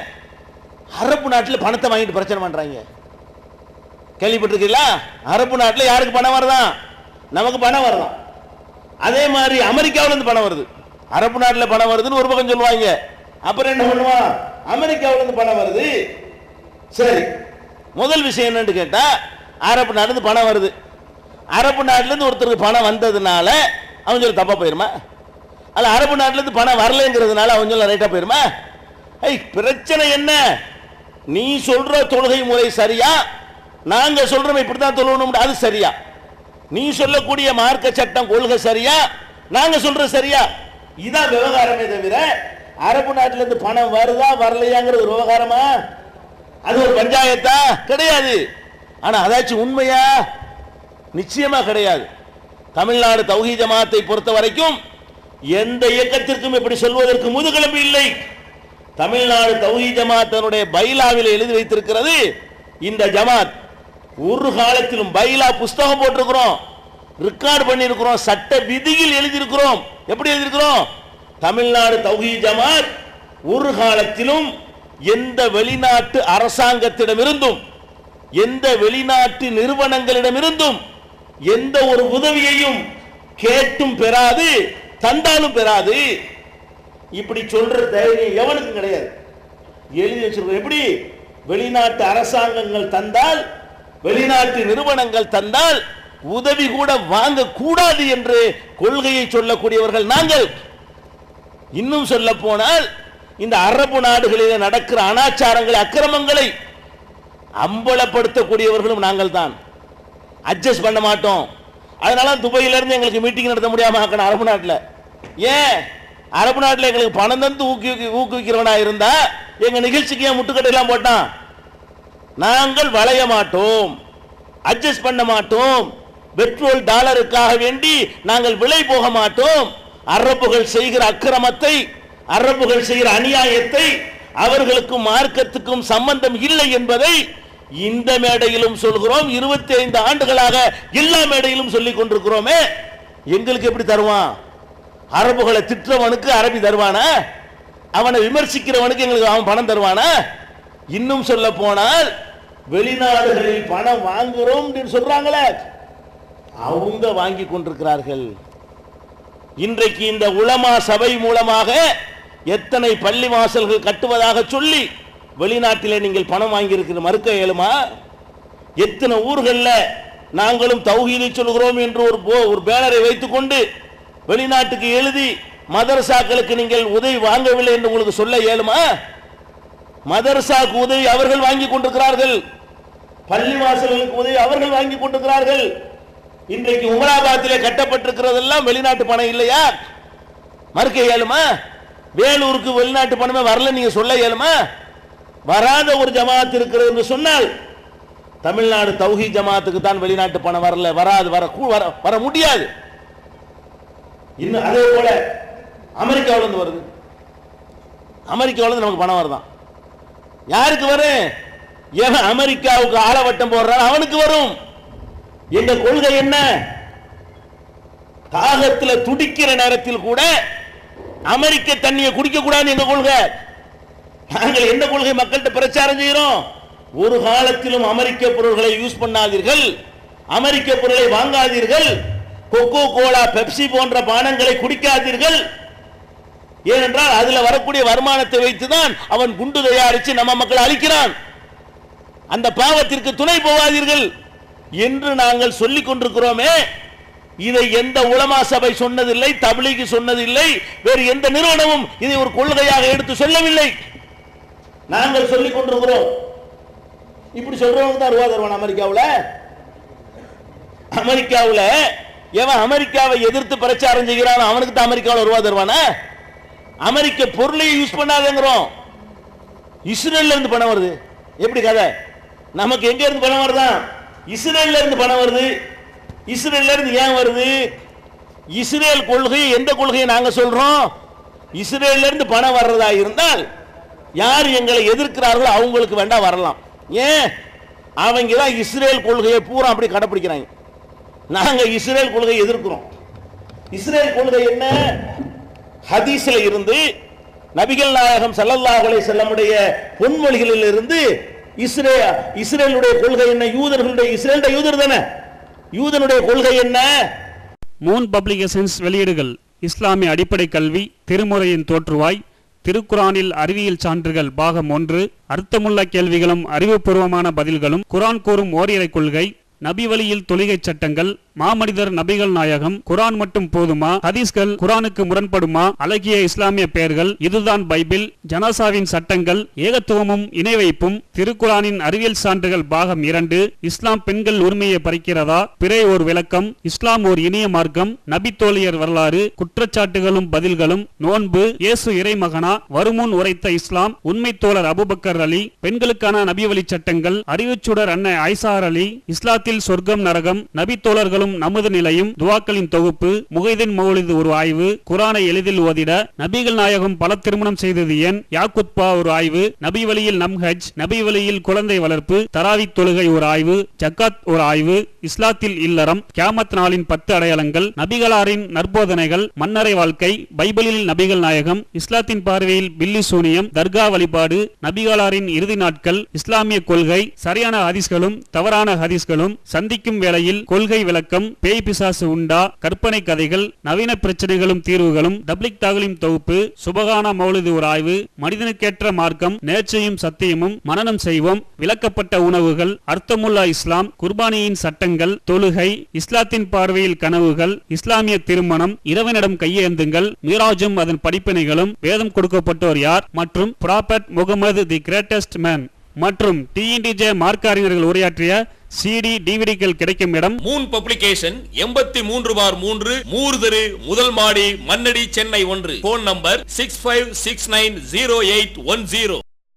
அரபு நாட்டில் பணத்தை வாங்கிட்டு பிரச்சனை பண்றாங்க கேள்விப்பட்டிருக்கீங்களா அரபு நாட்டில் யாருக்கு பணம் வருதான் நமக்கு பணம் வருதான் அதே மாதிரி அமெரிக்காவுல இருந்து பணம் வருது அரபு நாட்டில் பணம் வருதுன்னு ஒரு பக்கம் சொல்லுவாங்க அப்புறம் என்ன பண்ணுவான் அமெரிக்காவுல இருந்து பணம் வருது சரி முதல் விஷயம் என்னன்னு கேட்டா அரபு நாட்டுல இருந்து பணம் வருது அரபு நாட்டுல இருந்து ஒருத்தருக்கு பணம் வந்ததுனால அவன் சொல்ல தப்பா போயிருமா அல்ல அரபு நாட்டுல இருந்து பணம் வரலைங்கிறதுனால அவன் சொல்ல ரைட்டா போயிருமா ஐய் பிரச்சனை என்ன நீ சொல்ற தொழுகை முறை சரியா நாங்க சொல்றோம் இப்படித்தான் தொழுகணும் அது சரியா நீ சொல்லக்கூடிய மார்க்க சட்டம் கொள்கை சரியா நாங்க சொல்றது சரியா இதான் விவகாரமே தவிர அரபு நாட்டுல இருந்து பணம் வருதா வரலையாங்கிற ஒரு விவகாரமா அது ஒரு பஞ்சாயத்தா கிடையாது ஆனா அதாச்சும் உண்மையா நிச்சயமா கிடையாது தமிழ்நாடு தௌஹீ ஜமாத்தை பொறுத்த வரைக்கும் எந்த இயக்கத்திற்கும் இப்படி சொல்வதற்கு முதுகெலும்பு இல்லை தமிழ்நாடு தௌஹீ ஜமாத்தனுடைய பைலாவில் எழுதி வைத்திருக்கிறது இந்த ஜமாத் ஒரு காலத்திலும் பைலா புஸ்தகம் போட்டிருக்கிறோம் ரெக்கார்டு பண்ணியிருக்கிறோம் சட்ட விதியில் எழுதியிருக்கிறோம் எப்படி எழுதியிருக்கிறோம் தமிழ்நாடு தௌஹீ ஜமாத் ஒரு காலத்திலும் எந்த வெளிநாட்டு அரசாங்கத்திடமிருந்தும் எந்த வெளிநாட்டு நிறுவனங்களிடமிருந்தும் எந்த ஒரு உதவியையும் கேட்டும் பெறாது தந்தாலும் பெறாது இப்படி சொல்ற தைரியம் எவனுக்கும் கிடையாது எழுதி வச்சிருக்கோம் எப்படி வெளிநாட்டு அரசாங்கங்கள் தந்தால் வெளிநாட்டு நிறுவனங்கள் தந்தால் உதவி கூட வாங்க கூடாது என்று கொள்கையை சொல்லக்கூடியவர்கள் நாங்கள் இன்னும் சொல்ல போனால் இந்த அரபு நாடுகளில் நடக்கிற அனாச்சாரங்களை அக்கிரமங்களை அம்பலப்படுத்தக்கூடியவர்களும் நாங்கள் தான் அட்ஜஸ்ட் பண்ண மாட்டோம் அதனால துபாயில இருந்து எங்களுக்கு மீட்டிங் நடத்த முடியாம ஆக்கணும் அரபு நாட்டில் ஏன் அரபு நாட்டில் எங்களுக்கு பணம் தந்து ஊக்கி ஊக்குவிக்கிறவனா இருந்தா எங்க நிகழ்ச்சிக்கு ஏன் முட்டுக்கட்டை எல்லாம் போட்டான் நாங்கள் வளைய மாட்டோம் அட்ஜஸ்ட் பண்ண மாட்டோம் பெட்ரோல் டாலருக்காக வேண்டி நாங்கள் விலை போக மாட்டோம் அரபுகள் செய்கிற அக்கிரமத்தை அரபுகள் செய்கிற அநியாயத்தை அவர்களுக்கும் மார்க்கத்துக்கும் சம்பந்தம் இல்லை என்பதை இந்த மேடையிலும் சொல்கிறோம் இருபத்தி ஐந்து ஆண்டுகளாக எல்லா மேடையிலும் சொல்லிக் கொண்டிருக்கிறோமே எங்களுக்கு எப்படி தருவான் அரபுகளை திட்டுறவனுக்கு அரபி தருவானா அவனை விமர்சிக்கிறவனுக்கு எங்களுக்கு அவன் பணம் தருவானா இன்னும் சொல்ல போனால் வெளிநாடுகளில் பணம் வாங்குறோம் அப்படின்னு சொல்றாங்களே அவங்க வாங்கி கொண்டிருக்கிறார்கள் இன்றைக்கு இந்த உலமா சபை மூலமாக எத்தனை பள்ளி வாசல்கள் கட்டுவதாக சொல்லி வெளிநாட்டிலே நீங்கள் பணம் வாங்கி மறுக்க இயலுமா எத்தனை ஊர்களில் நாங்களும் தௌஹீதை சொல்கிறோம் என்று ஒரு போ- ஒரு பேனரை வைத்துக்கொண்டு வெளிநாட்டுக்கு எழுதி மதரசாக்களுக்கு நீங்கள் உதவி வாங்கவில்லை என்று உங்களுக்கு சொல்ல இயலுமா மதரசாக்கு உதவி அவர்கள் வாங்கி கொண்டிருக்கிறார்கள் பள்ளி வாசல்களுக்கு உதவி அவர்கள் வாங்கி கொண்டிருக்கிறார்கள் இன்றைக்கு உமராபாத்திலே கட்டப்பட்டிருக்கிறதெல்லாம் வெளிநாட்டு பணம் இல்லையா மறுக்க இயலுமா வேலூருக்கு வெளிநாட்டு பணமே வரல நீங்க சொல்ல இயலுமா வராத ஒரு ஜமாத் இருக்கிறது என்று சொன்னால் தமிழ்நாடு தௌஹி ஜமாத்துக்கு தான் வெளிநாட்டு பணம் வரல வராது வர கூ- வர வர முடியாது இன்னும் அதே போல அமெரிக்காவுல இருந்து வருது அமெரிக்காவுல இருந்து நமக்கு பணம் வருதான் யாருக்கு வரும் ஏன் அமெரிக்காவுக்கு ஆளவட்டம் போடுறான் அவனுக்கு வரும் எங்க கொள்கை என்ன தாகத்துல துடிக்கிற நேரத்தில் கூட அமெரிக்க தண்ணியை குடிக்க கூடாது எங்க கொள்கை நாங்கள் என்ன கொள்கை மக்கள்கிட்ட பிரச்சாரம் செய்கிறோம் ஒரு காலத்திலும் அமெரிக்க பொருள்களை யூஸ் பண்ணாதீர்கள் அமெரிக்க பொருளை வாங்காதீர்கள் கொக்கோ கோலா பெப்சி போன்ற பானங்களை குடிக்காதீர்கள் ஏனென்றால் அதுல வரக்கூடிய வருமானத்தை வைத்துதான் அவன் குண்டு தயாரித்து நம்ம மக்களை அழிக்கிறான் அந்த பாவத்திற்கு துணை போகாதீர்கள் என்று நாங்கள் சொல்லிக் கொண்டிருக்கிறோமே இதை எந்த உலமா சபை சொன்னதில்லை தபிலிக்கு சொன்னதில்லை வேறு எந்த நிறுவனமும் இதை ஒரு கொள்கையாக எடுத்து சொல்லவில்லை நாங்கள் சொல்லிக் கொண்டிருக்கிறோம் இப்படி சொல்றவங்க தான் ரூபா தருவான் அமெரிக்காவுல அமெரிக்காவுல எவன் அமெரிக்காவை எதிர்த்து பிரச்சாரம் செய்கிறான் அவனுக்கு தான் அமெரிக்காவுல ரூபா தருவானா அமெரிக்க பொருளையும் யூஸ் பண்ணாதேங்கிறோம் இஸ்ரேல்ல இருந்து பணம் வருது எப்படி கதை நமக்கு எங்க இருந்து பணம் வருதா இஸ்ரேல்ல இருந்து பணம் வருது இஸ்ரேல்ல இருந்து ஏன் வருது இஸ்ரேல் கொள்கை எந்த கொள்கையை நாங்க சொல்றோம் இஸ்ரேல்ல இருந்து பணம் வர்றதா இருந்தால் யார் எங்களை எதிர்க்கிறார்களோ அவங்களுக்கு வேண்டாம் வரலாம் ஏன் அவங்க தான் இஸ்ரேல் கொள்கையை பூரா அப்படி கடைப்பிடிக்கிறாங்க நாங்க இஸ்ரேல் கொள்கையை எதிர்க்கிறோம் இஸ்ரேல் கொள்கை என்ன ஹதீஸ்ல இருந்து நபிகள் நாயகம் ஸல்லல்லாஹு அலைஹி செல்லமுடைய பொன்மொழிகளில் இருந்து இஸ்ரே இஸ்ரேலுடைய கொள்கை என்ன யூதர்களுடைய இஸ்ரேலுடைய யூதர் தானே யூதனுடைய கொள்கை என்ன மூன் பப்ளிகேஷன்ஸ் வெளியீடுகள் இஸ்லாமிய அடிப்படை கல்வி திருமுறையின் தோற்றுவாய் திருக்குரானில் அறிவியல் சான்றுகள் பாகம் ஒன்று அர்த்தமுள்ள கேள்விகளும் அறிவுபூர்வமான பதில்களும் குரான் கூறும் ஓரிரை கொள்கை நபி வழியில் தொழுகைச் சட்டங்கள் மாமனிதர் நபிகள் நாயகம் குரான் மட்டும் போதுமா ஹதீஸ்கள் குரானுக்கு முரண்படுமா அழகிய இஸ்லாமிய பெயர்கள் இதுதான் பைபிள் ஜனாசாவின் சட்டங்கள் ஏகத்துவமும் இணை வைப்பும் திருக்குரானின் அறிவியல் சான்றுகள் பாகம் இரண்டு இஸ்லாம் பெண்கள் உரிமையை பறிக்கிறதா பிறை ஓர் விளக்கம் இஸ்லாம் ஓர் இனிய மார்க்கம் நபி தோழியர் வரலாறு குற்றச்சாட்டுகளும் பதில்களும் நோன்பு இயேசு இறைமகனா வருமுன் உரைத்த இஸ்லாம் உண்மை தோழர் அபுபக்கர் அலி பெண்களுக்கான நபி வழி சட்டங்கள் அறிவுச்சுடர் அன்னை ஐசார் அலி இஸ்லாத்தில் சொர்க்கம் நரகம் நபி தோழர்களும் நமது நிலையும் துவாக்களின் தொகுப்பு முகைதின் மௌலிது ஒரு ஆய்வு குரானை எளிதில் ஓதிட நபிகள் நாயகம் பல திருமணம் செய்தது ஏன் யாக்குத்பா ஒரு ஆய்வு நபி வழியில் நம் ஹஜ் நபி வழியில் குழந்தை வளர்ப்பு தராவி தொழுகை ஒரு ஆய்வு ஜக்காத் ஒரு ஆய்வு இஸ்லாத்தில் இல்லறம் கியாமத் நாளின் பத்து அடையாளங்கள் நபிகளாரின் நற்போதனைகள் மன்னரை வாழ்க்கை பைபிளில் நபிகள் நாயகம் இஸ்லாத்தின் பார்வையில் பில்லி சூனியம் தர்கா வழிபாடு நபிகளாரின் இறுதி நாட்கள் இஸ்லாமிய கொள்கை சரியான ஹதீஸ்களும் தவறான ஹதீஸ்களும் சந்திக்கும் வேளையில் கொள்கை விளக்கம் பேய் பிசாசு உண்டா கற்பனை கதைகள் நவீன பிரச்சனைகளும் தீர்வுகளும் டப்ளிக் தாகலின் தொகுப்பு சுபகான மௌலிது ஒரு ஆய்வு மனிதனுக்கேற்ற மார்க்கம் நேர்ச்சையும் சத்தியமும் மனனம் செய்வோம் விளக்கப்பட்ட உணவுகள் அர்த்தமுல்லா இஸ்லாம் குர்பானியின் சட்டங்கள் தொழுகை இஸ்லாத்தின் பார்வையில் கனவுகள் இஸ்லாமிய திருமணம் இறைவனிடம் கையேந்துங்கள் மீராஜும் அதன் படிப்பினைகளும் வேதம் கொடுக்கப்பட்டோர் யார் மற்றும் prophet Muhammad the greatest man மற்றும் டிஎன்டிஜே மார்க்க அறிஞர்கள் உரையாற்றிய சிடி டிவிடிகள் கிடைக்கும் இடம் மூன் பப்ளிகேஷன் எண்பத்தி மூன்று பார் மூன்று மூர்தரு முதல் மாடி மன்னடி சென்னை ஒன்று phone number six five six nine zero eight one zero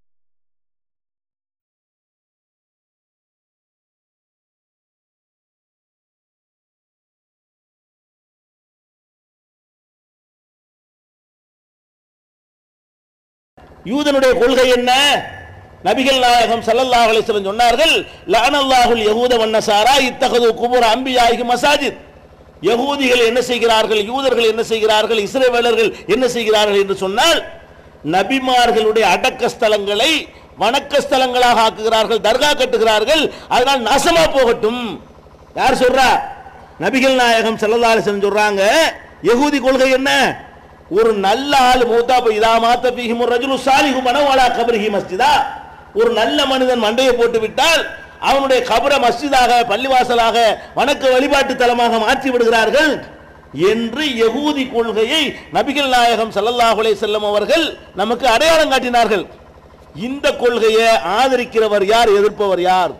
யூதனுடைய கொள்கை என்ன நபிகள் நாயகம் ஸல்லல்லாஹு அலைஹி வஸல்லம் சொன்னார்கள் லஅனல்லாஹுல் யஹூத வன்னசாரா இத்தகது குபுர அம்பியாஹி மசாஜித் யகூதிகள் என்ன செய்கிறார்கள் யூதர்கள் என்ன செய்கிறார்கள் இஸ்ரவேலர்கள் என்ன செய்கிறார்கள் என்று சொன்னால் நபிமார்களுடைய அடக்க ஸ்தலங்களை வணக்க ஸ்தலங்களாக ஆக்குகிறார்கள் தர்கா கட்டுகிறார்கள் அதனால் நாசமா போகட்டும் யார் சொல்றா நபிகள் நாயகம் ஸல்லல்லாஹு அலைஹி வஸல்லம் சொல்றாங்க யகூதி கொள்கை என்ன ஒரு நல்ல ஆள் மூத்தா போய் இதா மாத்த பீஹி ரஜுலு சாலிஹு மனவாலா கபரிஹி மஸ்ஜிதா ஒரு நல்ல மனிதன் மண்டையை போட்டு விட்டால் அவனுடைய கபரை மஸ்ஜிதாக பள்ளிவாசலாக வணக்க வழிபாட்டு தலமாக மாற்றி விடுகிறார்கள் என்று யகூதி கொள்கையை நபிகள் நாயகம் ஸல்லல்லாஹு அலைஹி வஸல்லம் அவர்கள் நமக்கு அடையாளம் காட்டினார்கள் இந்த கொள்கையை ஆதரிக்கிறவர் யார் எதிர்ப்பவர் யார்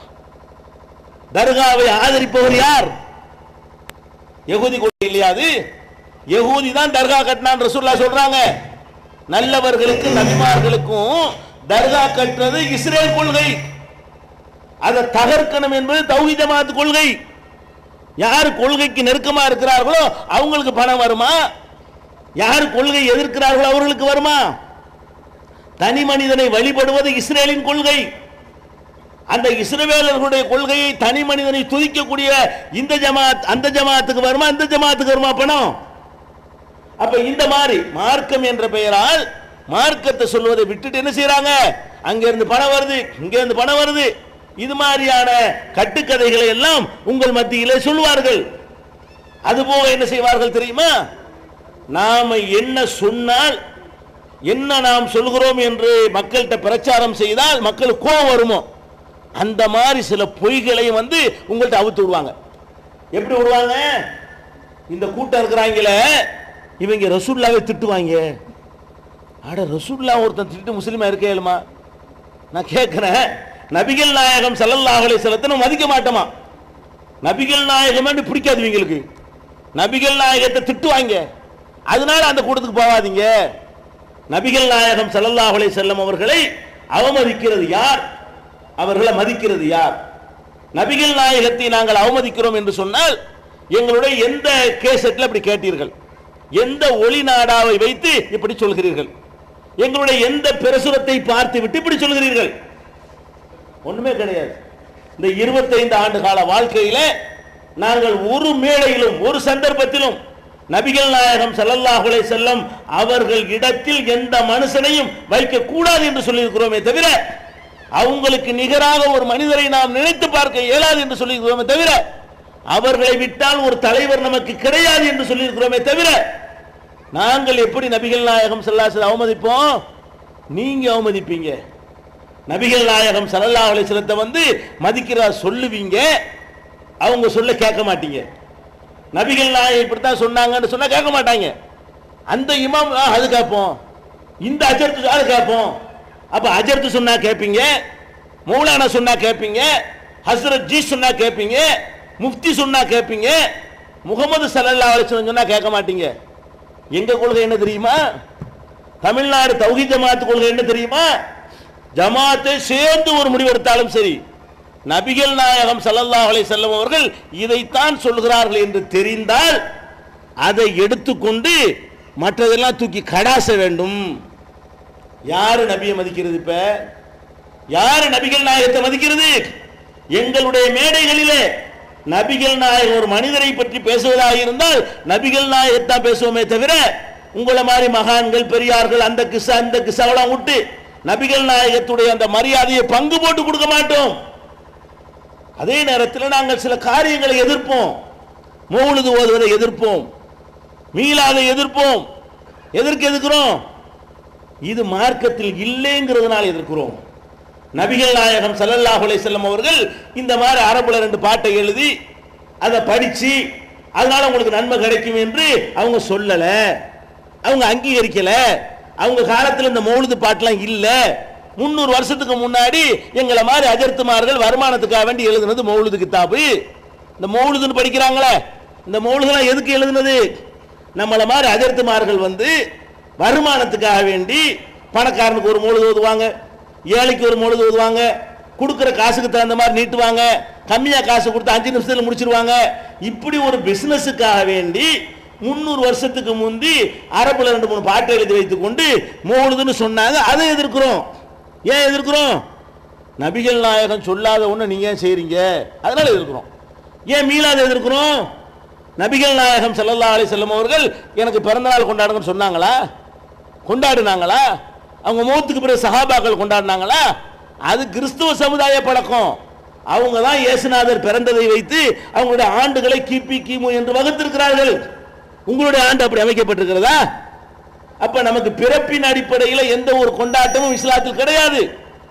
தர்காவை ஆதரிப்பவர் யார் யகூதி கொள்கை இல்லையா அது யகூதி தான் தர்கா கட்டினான் ரசூல்லா சொல்றாங்க நல்லவர்களுக்கு நபிமார்களுக்கும் தர்கா கட்டுறது இஸ்ரேல் கொள்கை அதை தகர்க்கணும் என்பது தௌஹீத் ஜமாத் கொள்கை யார் கொள்கைக்கு நெருக்கமா இருக்கிறார்களோ அவங்களுக்கு பணம் வருமா யார் கொள்கை எதிர்க்கிறார்களோ அவர்களுக்கு வருமா தனி மனிதனை வழிபடுவது இஸ்ரேலின் கொள்கை அந்த இஸ்ரவேலர்களுடைய கொள்கையை தனி மனிதனை துதிக்கக்கூடிய இந்த ஜமாத் அந்த ஜமாத்துக்கு வருமா இந்த ஜமாத்துக்கு வருமா பணம் அப்ப இந்த மாதிரி மார்க்கம் என்ற பெயரால் மார்க்கத்தை சொல்வதை விட்டுட்டு என்ன செய்யறாங்க அங்க இருந்து பணம் வருது இங்க இருந்து பணம் வருது இது மாதிரியான கட்டுக்கதைகளை எல்லாம் உங்கள் மத்தியிலே சொல்வார்கள் அதுபோக என்ன செய்வார்கள் தெரியுமா நாம என்ன சொன்னால் என்ன நாம் சொல்கிறோம் என்று மக்கள்கிட்ட பிரச்சாரம் செய்தால் மக்களுக்கு கோபம் வருமோ அந்த மாதிரி சில பொய்களை வந்து உங்கள்கிட்ட அவுத்து விடுவாங்க எப்படி விடுவாங்க இந்த கூட்டம் இருக்கிறாங்களே இவங்க ரசூல்லாவே திட்டுவாங்க அட ரசூல்லா ஒருத்தன் திட்டு முஸ்லீமா இருக்க இயலுமா நான் கேட்கிறேன் நபிகள் நாயகம் ஸல்லல்லாஹு அலைஹி வஸல்லத்தை நம்ம மதிக்க மாட்டோமா நபிகள் நாயகம் பிடிக்காது இவங்களுக்கு நபிகள் நாயகத்தை திட்டுவாங்க அதனால அந்த கூட்டத்துக்கு போகாதீங்க நபிகள் நாயகம் ஸல்லல்லாஹு அலைஹி வஸல்லம் அவர்களை அவமதிக்கிறது யார் அவர்களை மதிக்கிறது யார் நபிகள் நாயகத்தை நாங்கள் அவமதிக்கிறோம் என்று சொன்னால் எங்களுடைய எந்த கேசட்ல இப்படி கேட்டீர்கள் எந்த ஒளி நாடாவை வைத்து இப்படி சொல்கிறீர்கள் எங்களுடைய எந்த பிரசுரத்தை பார்த்து விட்டு இப்படி சொல்கிறீர்கள் ஒண்ணுமே கிடையாது இந்த 25 ஆண்டு கால வாழ்க்கையில நாங்கள் ஒரு மேடையிலும் ஒரு சந்தர்ப்பத்திலும் நபிகள் நாயகம் ஸல்லல்லாஹு அலைஹி செல்லம் அவர்கள் இடத்தில் எந்த மனுஷனையும் வைக்க கூடாது என்று சொல்லியிருக்கிறோமே தவிர அவங்களுக்கு நிகராக ஒரு மனிதரை நாம் நினைத்து பார்க்க இயலாது என்று சொல்லியிருக்கிறோமே தவிர அவர்களை விட்டால் ஒரு தலைவர் நமக்கு கிடையாது என்று சொல்லியிருக்கிறோமே தவிர நாங்கள் எப்படி நபிகள் நாயகம் ஸல்லல்லாஹு அவமதிப்போம் நீங்க அவமதிப்பீங்க நபிகள் நாயகம் ஸல்லல்லாஹு அலைஹி வஸல்லத்தை வந்து மதிக்கிறா சொல்லுவீங்க அவங்க சொல்ல கேட்க மாட்டீங்க நபிகள் நாயகம் இப்படித்தான் சொன்னாங்கன்னு சொன்னா கேட்க மாட்டாங்க அந்த இமாம் ஆ, அது கேட்போம் இந்த அஜர்த்து அது கேட்போம் அப்ப அஜர்த்து சொன்னா கேட்பீங்க மௌலானா சொன்னா கேட்பீங்க ஹஸ்ரத் ஜி சொன்னா கேட்பீங்க முஃப்தி சொன்னா கேட்பீங்க முகமது ஸல்லல்லாஹு அலைஹி வஸல்லம் சொன்னா கேட்க மாட்டீங்க எங்க கொள்கை என்ன தெரியுமா தமிழ்நாடு தௌஹீத் ஜமாத் கொள்கை என்ன தெரியுமா ஜமாத்தை சேர்ந்து ஒரு முடிவெடுத்தாலும் சரி நபிகள் நாயகம் ஸல்லல்லாஹு அலைஹி வஸல்லம் அவர்கள் இதைத்தான் சொல்கிறார்கள் என்று தெரிந்தால் அதை எடுத்துக்கொண்டு மற்றதெல்லாம் தூக்கி கடாச வேண்டும் யாரு நபியை மதிக்கிறது இப்ப யாரு நபிகள் நாயகத்தை மதிக்கிறது எங்களுடைய மேடைகளிலே நபிகள் நாயகம் ஒரு மனிதரை பற்றி பேசுவதாக இருந்தால் நபிகள் நாயகத்தான் பேசுவோமே தவிர உங்களை மாதிரி மகான்கள் பெரியார்கள் அந்த கிசா அந்த கிசாவெல்லாம் விட்டு நபிகள் நாயகத்துடைய அந்த மரியாதையை பங்கு போட்டு கொடுக்க மாட்டோம் அதே நேரத்தில் நாங்கள் சில காரியங்களை எதிர்ப்போம் மௌலுது ஓதுவதை எதிர்ப்போம் மீளாதை எதிர்ப்போம் எதற்கு எதிர்க்கிறோம் இது மார்க்கத்தில் இல்லைங்கிறதுனால எதிர்க்கிறோம் நபிகள் நாயகம் ஸல்லல்லாஹு அலைஹி வஸல்லம் அவர்கள் இந்த மாதிரி அரபுல ரெண்டு பாட்டை எழுதி அதை படிச்சு அதனால உங்களுக்கு நன்மை கிடைக்கும் என்று அவங்க சொல்லல அவங்க அங்கீகரிக்கல அவங்க காலத்துல இந்த மௌலுது பாட்டெல்லாம் இல்ல முந்நூறு வருஷத்துக்கு முன்னாடி எங்களை மாதிரி அஜர்த்துமார்கள் வருமானத்துக்காக வேண்டி எழுதுனது மௌலுது கித்தாபு இந்த மௌலுதுன்னு படிக்கிறாங்களே இந்த மௌலுதெல்லாம் எதுக்கு எழுதுனது நம்மள மாதிரி அஜர்த்துமார்கள் வந்து வருமானத்துக்காக வேண்டி பணக்காரனுக்கு ஒரு மௌலுது ஓதுவாங்க ஏழைக்கு ஒரு மௌலுது ஓதுவாங்க கொடுக்குற காசுக்கு தகுந்த மாதிரி நீட்டுவாங்க கம்மியா காசு கொடுத்து அஞ்சு நிமிஷத்துல முடிச்சிருவாங்க இப்படி ஒரு பிசினஸுக்காக வேண்டி முந்நூறு வருஷத்துக்கு முந்தி அரபுல ரெண்டு மூணு பாட்டை எழுதி வைத்துக் கொண்டு மௌலுதுன்னு சொன்னாங்க அதை எதிர்க்கிறோம் ஏன் எதிர்க்கிறோம் நபிகள் நாயகம் சொல்லாத ஒண்ணு நீங்க ஏன் செய்றீங்க அதனால எதிர்க்கிறோம் ஏன் மீளாத எதிர்க்கிறோம் நபிகள் நாயகம் ஸல்லல்லாஹு அலைஹி வஸல்லம் அவர்கள் எனக்கு பிறந்தநாள் கொண்டாடுங்கன்னு சொன்னாங்களா கொண்டாடுனாங்களா அவங்க மூத்துக்கு பிறகு சஹாபாக்கள் கொண்டாடினாங்களா அது கிறிஸ்துவ சமுதாய பழக்கம் அவங்க தான் இயேசுநாதர் பிறந்ததை வைத்து அவங்களுடைய ஆண்டுகளை கிபி கிமு என்று வகுத்திருக்கிறார்கள் உங்களுடைய ஆண்டு அப்படி அமைக்கப்பட்டிருக்கிறதா அப்ப நமக்கு பிறப்பின் அடிப்படையில் எந்த ஒரு கொண்டாட்டமும் இஸ்லாத்தில் கிடையாது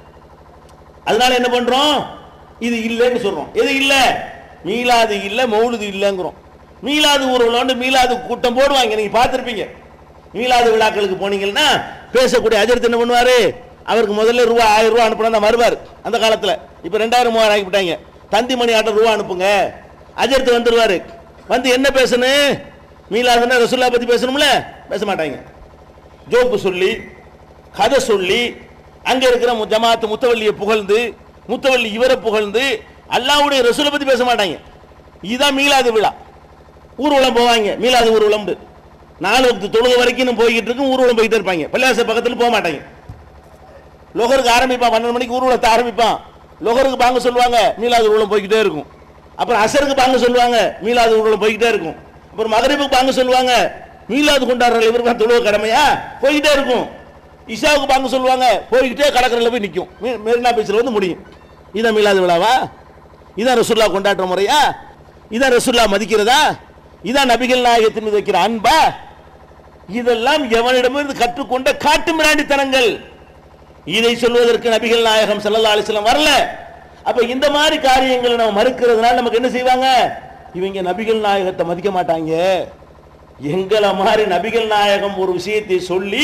அதனால என்ன பண்றோம் இது இல்லைன்னு சொல்றோம் எது இல்ல மீலாது இல்ல மௌலுது இல்லைங்கிறோம் மீலாது ஊர்வலம் மீலாது கூட்டம் போடுவாங்க நீங்க பார்த்திருப்பீங்க மீலாது விழாக்களுக்கு போனீங்கன்னா பேசக்கூடிய அஜரத் என்ன பண்ணுவாரு அவருக்கு முதல்ல ரூபா ஆயிரம் ரூபா அனுப்பினா தான் வருவார் அந்த காலத்துல இப்ப ரெண்டாயிரம் மூவாயிரம் ஆக்கிவிட்டாங்க தந்தி மணி ஆட்டம் ரூபா அனுப்புங்க அஜரத் வந்துருவாரு வந்து என்ன பேசணும் மீலாதுன்னா ரசுல்லா பத்தி பேசணும்ல பேச மாட்டாங்க ஜோக்கு சொல்லி கதை சொல்லி அங்க இருக்கிற மு- ஜமாத்து முத்தவள்ளியை புகழ்ந்து முத்தவள்ளி இவரை புகழ்ந்து அல்லாவுடைய ரசூலை பத்தி பேச மாட்டாங்க இதுதான் மீலாது விழா ஊர்வலம் போவாங்க மீலாது ஊர்வலம் நாலு வக்து தொழுக வரைக்கும் போய்கிட்டு இருக்கும் ஊர்வலம் போயிட்டே இருப்பாங்க பள்ளியாச பக்கத்துல போக மாட்டாங்க லொகருக்கு ஆரம்பிப்பான் பன்னெண்டு மணிக்கு ஊர்வலத்தை ஆரம்பிப்பான் லொகருக்கு பாங்க சொல்லுவாங்க மீலாது ஊர்வலம் போய்கிட்டே இருக்கும் அப்புறம் அசருக்கு பாங்க சொல்லுவாங்க மீலாது ஊர்வலம் போய்கிட்டே இருக்கும் அப்புறம் மகரிபுக்கு பாங்க சொல்லுவாங்க மீலாது கொண்டாடுற இவருக்கு தொழுவ கடமையா போய்கிட்டே இருக்கும் இஷாவுக்கு பாங்க சொல்லுவாங்க போய்கிட்டே கடற்கரையில் போய் நிற்கும் மெரினா பீச்சில் வந்து முடியும் இதான் மீலாது விழாவா இதான் ரசுல்லா கொண்டாடுற முறையா இதான் ரசுல்லா மதிக்கிறதா இதான் நபிகள் நாயகத்தின் மீது வைக்கிற அன்பா இதெல்லாம் எவனிடமிருந்து கற்றுக்கொண்ட காட்டு மிராண்டித்தனங்கள் இதை சொல்வதற்கு நபிகள் நாயகம் ஸல்லல்லாஹு அலைஹி வஸல்லம் வரல அப்ப இந்த மாதிரி காரியங்களை நம்ம மறுக்கிறதுனால நமக்கு என்ன செய்வாங்க இவங்க நபிகள் நாயகத்தை மதிக்க மாட்டாங்க எங்களை மாதிரி நபிகள் நாயகம் ஒரு விஷயத்தை சொல்லி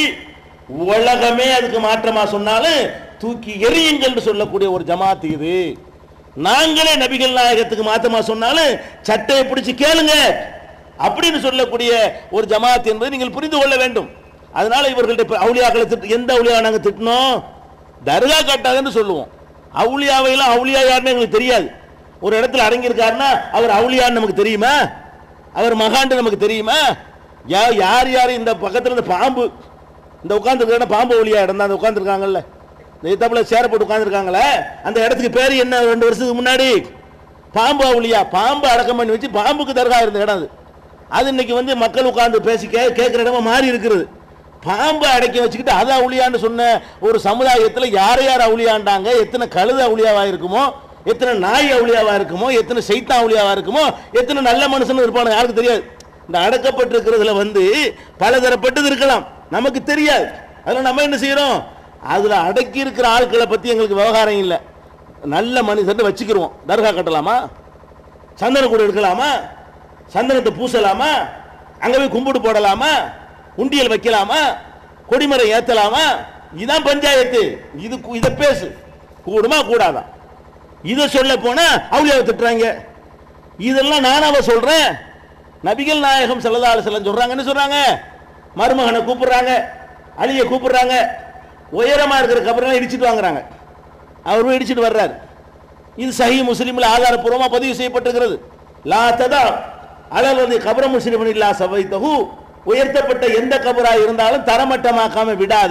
உலகமே அதுக்கு மாற்றமா சொன்னாலும் தூக்கி எறியுங்கள் சொல்லக்கூடிய ஒரு ஜமாத் இது நாங்களே நபிகள் நாயகத்துக்கு மாற்றமா சொன்னாலும் சட்டையை பிடிச்சு கேளுங்க அப்படின்னு சொல்லக்கூடிய ஒரு ஜமாத் என்பதை நீங்கள் புரிந்து கொள்ள வேண்டும் அதனால இவர்கள்ட்ட இப்ப அவுலியாக்களை திட்டு எந்த அவுலியா நாங்க திட்டினோம் தர்கா கட்டாதுன்னு சொல்லுவோம் அவுலியாவையெல்லாம் அவுலியா யாருன்னு எங்களுக்கு தெரியாது ஒரு இடத்துல அடங்கியிருக்காருன்னா அவர் அவுலியான்னு நமக்கு தெரியுமா அவர் மகாண்டு நமக்கு தெரியுமா யா- யார் யார் இந்த பக்கத்துல இந்த பாம்பு இந்த உட்காந்துருக்க பாம்பு ஒளியா இடம் தான் உட்காந்துருக்காங்கல்ல இந்த இத்தப்புல சேர போட்டு உட்காந்துருக்காங்களே அந்த இடத்துக்கு பேர் என்ன ரெண்டு வருஷத்துக்கு முன்னாடி பாம்பு ஒளியா பாம்பு அடக்கம் பண்ணி வச்சு பாம்புக்கு தர்கா இருந்த இடம் அது அது இன்னைக்கு வந்து மக்கள் உட்கார்ந்து பேசி கே கேட்குற இடமா மாறி இருக்கிறது பாம்பை அடக்கி வச்சுக்கிட்டு அது அவுளியான்னு சொன்ன ஒரு சமுதாயத்தில் யார் யார் அவுளியாண்டாங்க எத்தனை கழுத அவுளியாவா இருக்குமோ எத்தனை நாய் அவுளியாவா இருக்குமோ எத்தனை சைத்தான் அவுளியாவா இருக்குமோ எத்தனை நல்ல மனுஷன் இருப்பானு யாருக்கு தெரியாது இந்த அடக்கப்பட்டிருக்கிறதுல வந்து பலதரப்பட்டது இருக்கலாம் நமக்கு தெரியாது அதில் நம்ம என்ன செய்கிறோம் அதில் அடக்கி இருக்கிற ஆட்களை பற்றி எங்களுக்கு விவகாரம் இல்லை நல்ல மனுஷன் வச்சுக்கிருவோம் தர்கா கட்டலாமா சந்தன கூட எடுக்கலாமா சந்தனத்தை பூசலாமா அங்க போய் கும்பிடு போடலாமா உண்டியல் வைக்கலாமா கொடிமரம் ஏத்தலாமா இதான் பஞ்சாயத்து இது கு- இதை பேசு கூடுமா கூடாதா இதை சொல்ல போனா அவுளியாவை திட்டுறாங்க இதெல்லாம் நானாவ சொல்றேன் நபிகள் நாயகம் ஸல்லல்லாஹு அலைஹி வஸல்லம் சொல்றாங்க என்ன சொல்றாங்க மருமகனை கூப்பிடுறாங்க அலியை கூப்பிடுறாங்க உயரமா இருக்கிற கபரெல்லாம் இடிச்சிட்டு வாங்குறாங்க அவர் போய் இடிச்சிட்டு வர்றாரு இது சஹி முஸ்லிமில் ஆதாரப்பூர்வமாக பதிவு செய்யப்பட்டிருக்கிறது லா ததா அலவது கபர முஸ்லிமன் இல்லா சபைத்தகு உயர்த்தப்பட்ட எந்த கபரா இருந்தாலும் தரமட்டமாக்காம விடாத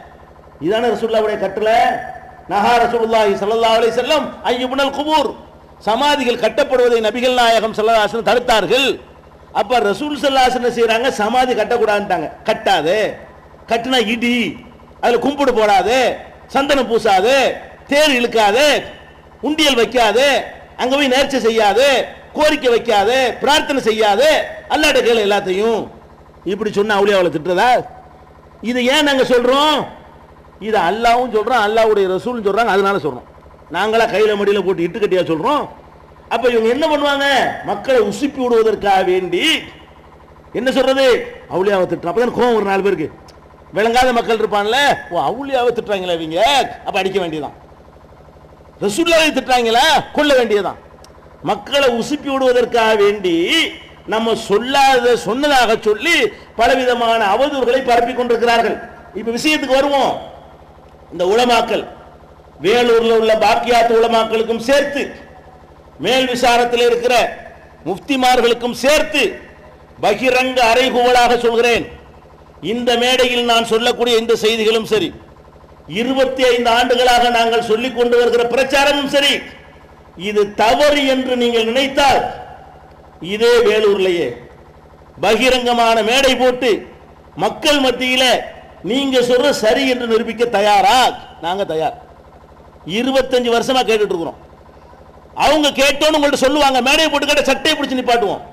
இதான ரசூலுல்லாவுடைய கட்டளை நஹா ரசூலுல்லாஹி ஸல்லல்லாஹு அலைஹி வஸல்லம் ஐயுபுனல் குபூர் சமாதிகள் கட்டப்படுவதை நபிகள் நாயகம் ஸல்லல்லாஹு அலைஹி வஸல்லம் தடுத்தார்கள் அப்ப ரசூல் ஸல்லல்லாஹு அலைஹி வஸல்லம் செய்றாங்க சமாதி கட்டக்கூடாதுட்டாங்க கட்டாதே கட்டினா இடி அதுல கும்பிடு போடாதே சந்தனம் பூசாதே தேர் இழுக்காதே உண்டியல் வைக்காதே அங்க போய் நேர்ச்சை செய்யாதே கோரிக்கை வைக்காதே பிரார்த்தனை செய்யாதே அல்லாட்ட கேளு எல்லாத்தையும் இப்படி சொன்ன அவுளியாவளை திட்டுறதா இது ஏன் நாங்க சொல்றோம் இது அல்லாவும் சொல்றோம் அல்லாவுடைய ரசூலும் சொல்றாங்க அதனால சொல்றோம் நாங்களா கையில மடியில போட்டு இட்டு கட்டியா சொல்றோம் அப்ப இவங்க என்ன பண்ணுவாங்க மக்களை உசுப்பி விடுவதற்காக வேண்டி என்ன சொல்றது அவுளியாவை திட்டுறோம் அப்பதான் கோவம் ஒரு நாலு பேருக்கு விளங்காத மக்கள் இருப்பான்ல ஓ அவுளியாவை திட்டுறாங்களே இவங்க அப்ப அடிக்க வேண்டியதான் ரசூல்லாவை திட்டுறாங்களா கொல்ல வேண்டியதான் மக்களை உசுப்பி விடுவதற்காக வேண்டி நம்ம சொல்லாத சொன்னதாக சொல்லி பலவிதமான அவதூறுகளை பரப்பி கொண்டிருக்கிறார்கள் இப்ப விஷயத்துக்கு வருவோம் இந்த உலமாக்கல் வேலூர்ல உள்ள பாக்கியாத்து உலமாக்களுக்கும் சேர்த்து மேல் விசாரத்தில் இருக்கிற முஃப்திமார்களுக்கும் சேர்த்து பகிரங்க அறைகூவலாக சொல்கிறேன் இந்த மேடையில் நான் சொல்லக்கூடிய இந்த செய்திகளும் சரி இருபத்தி ஐந்து ஆண்டுகளாக நாங்கள் சொல்லிக் கொண்டு வருகிற பிரச்சாரமும் சரி இது தவறு என்று நீங்கள் நினைத்தால் இதே வேலூர்லயே பகிரங்கமான மேடை போட்டு மக்கள் மத்தியில நீங்க சொல்ற சரி என்று நிரூபிக்க தயாரா நாங்க தயார் இருபத்தஞ்சு வருஷமா கேட்டுட்டு இருக்கிறோம் அவங்க கேட்டோன்னு உங்கள்ட்ட சொல்லுவாங்க மேடையை போட்டு கேட்ட சட்டையை பிடிச்சு நிப்பாட்டுவோம்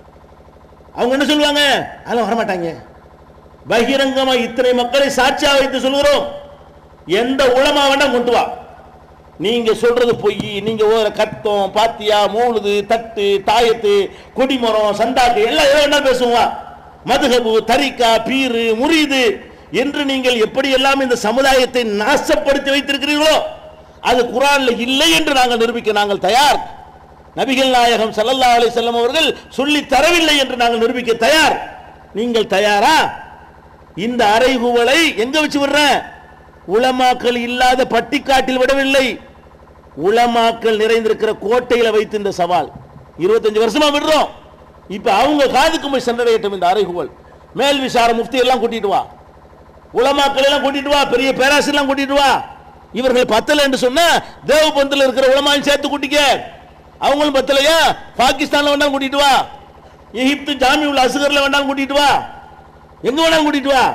அவங்க என்ன சொல்லுவாங்க அதெல்லாம் வரமாட்டாங்க பகிரங்கமா இத்தனை மக்களை சாட்சியா வைத்து சொல்கிறோம் எந்த உளமா வேண்டாம் கொண்டு வா நீங்க சொல்றது பொய் நீங்க ஓர கத்தம் பாத்தியா மூழுது தட்டு தாயத்து கொடிமரம் சந்தாக்கு எல்லாம் எதை வேணா பேசுவோம் மதுகபு தரிக்கா பீரு முரீது என்று நீங்கள் எப்படி எல்லாம் இந்த சமுதாயத்தை நாசப்படுத்தி வைத்திருக்கிறீர்களோ அது குரான்ல இல்லை என்று நாங்கள் நிரூபிக்க நாங்கள் தயார் நபிகள் நாயகம் ஸல்லல்லாஹு அலைஹி வஸல்லம் அவர்கள் சொல்லி தரவில்லை என்று நாங்கள் நிரூபிக்க தயார் நீங்கள் தயாரா இந்த அறைகூவலை எங்க வச்சு விடுறேன் உலமாக்கள் இல்லாத பட்டிக்காட்டில் விடவில்லை உலமாக்கள் நிறைந்திருக்கிற கோட்டையில வைத்து இந்த சவால் இருபத்தஞ்சு வருஷமா விடுறோம் இப்ப அவங்க காதுக்கு போய் சென்றடையட்டும் இந்த அறைகூவல் மேல் விசார முஃப்தி எல்லாம் கூட்டிட்டு வா உலமாக்கள் எல்லாம் கூட்டிட்டு வா பெரிய பேராசிரியர் எல்லாம் கூட்டிட்டு வா இவர்கள் பத்தல என்று சொன்னா தேவபந்தில் இருக்கிற உலமாவையும் சேர்த்து கூட்டிக்க அவங்களும் பத்தலையா பாகிஸ்தான்ல வேணாலும் கூட்டிட்டு வா எகிப்து ஜாமி உள்ள அசுகர்ல வேணாலும் கூட்டிட்டு வா எங்க வேணாலும் கூட்டிட்டு வா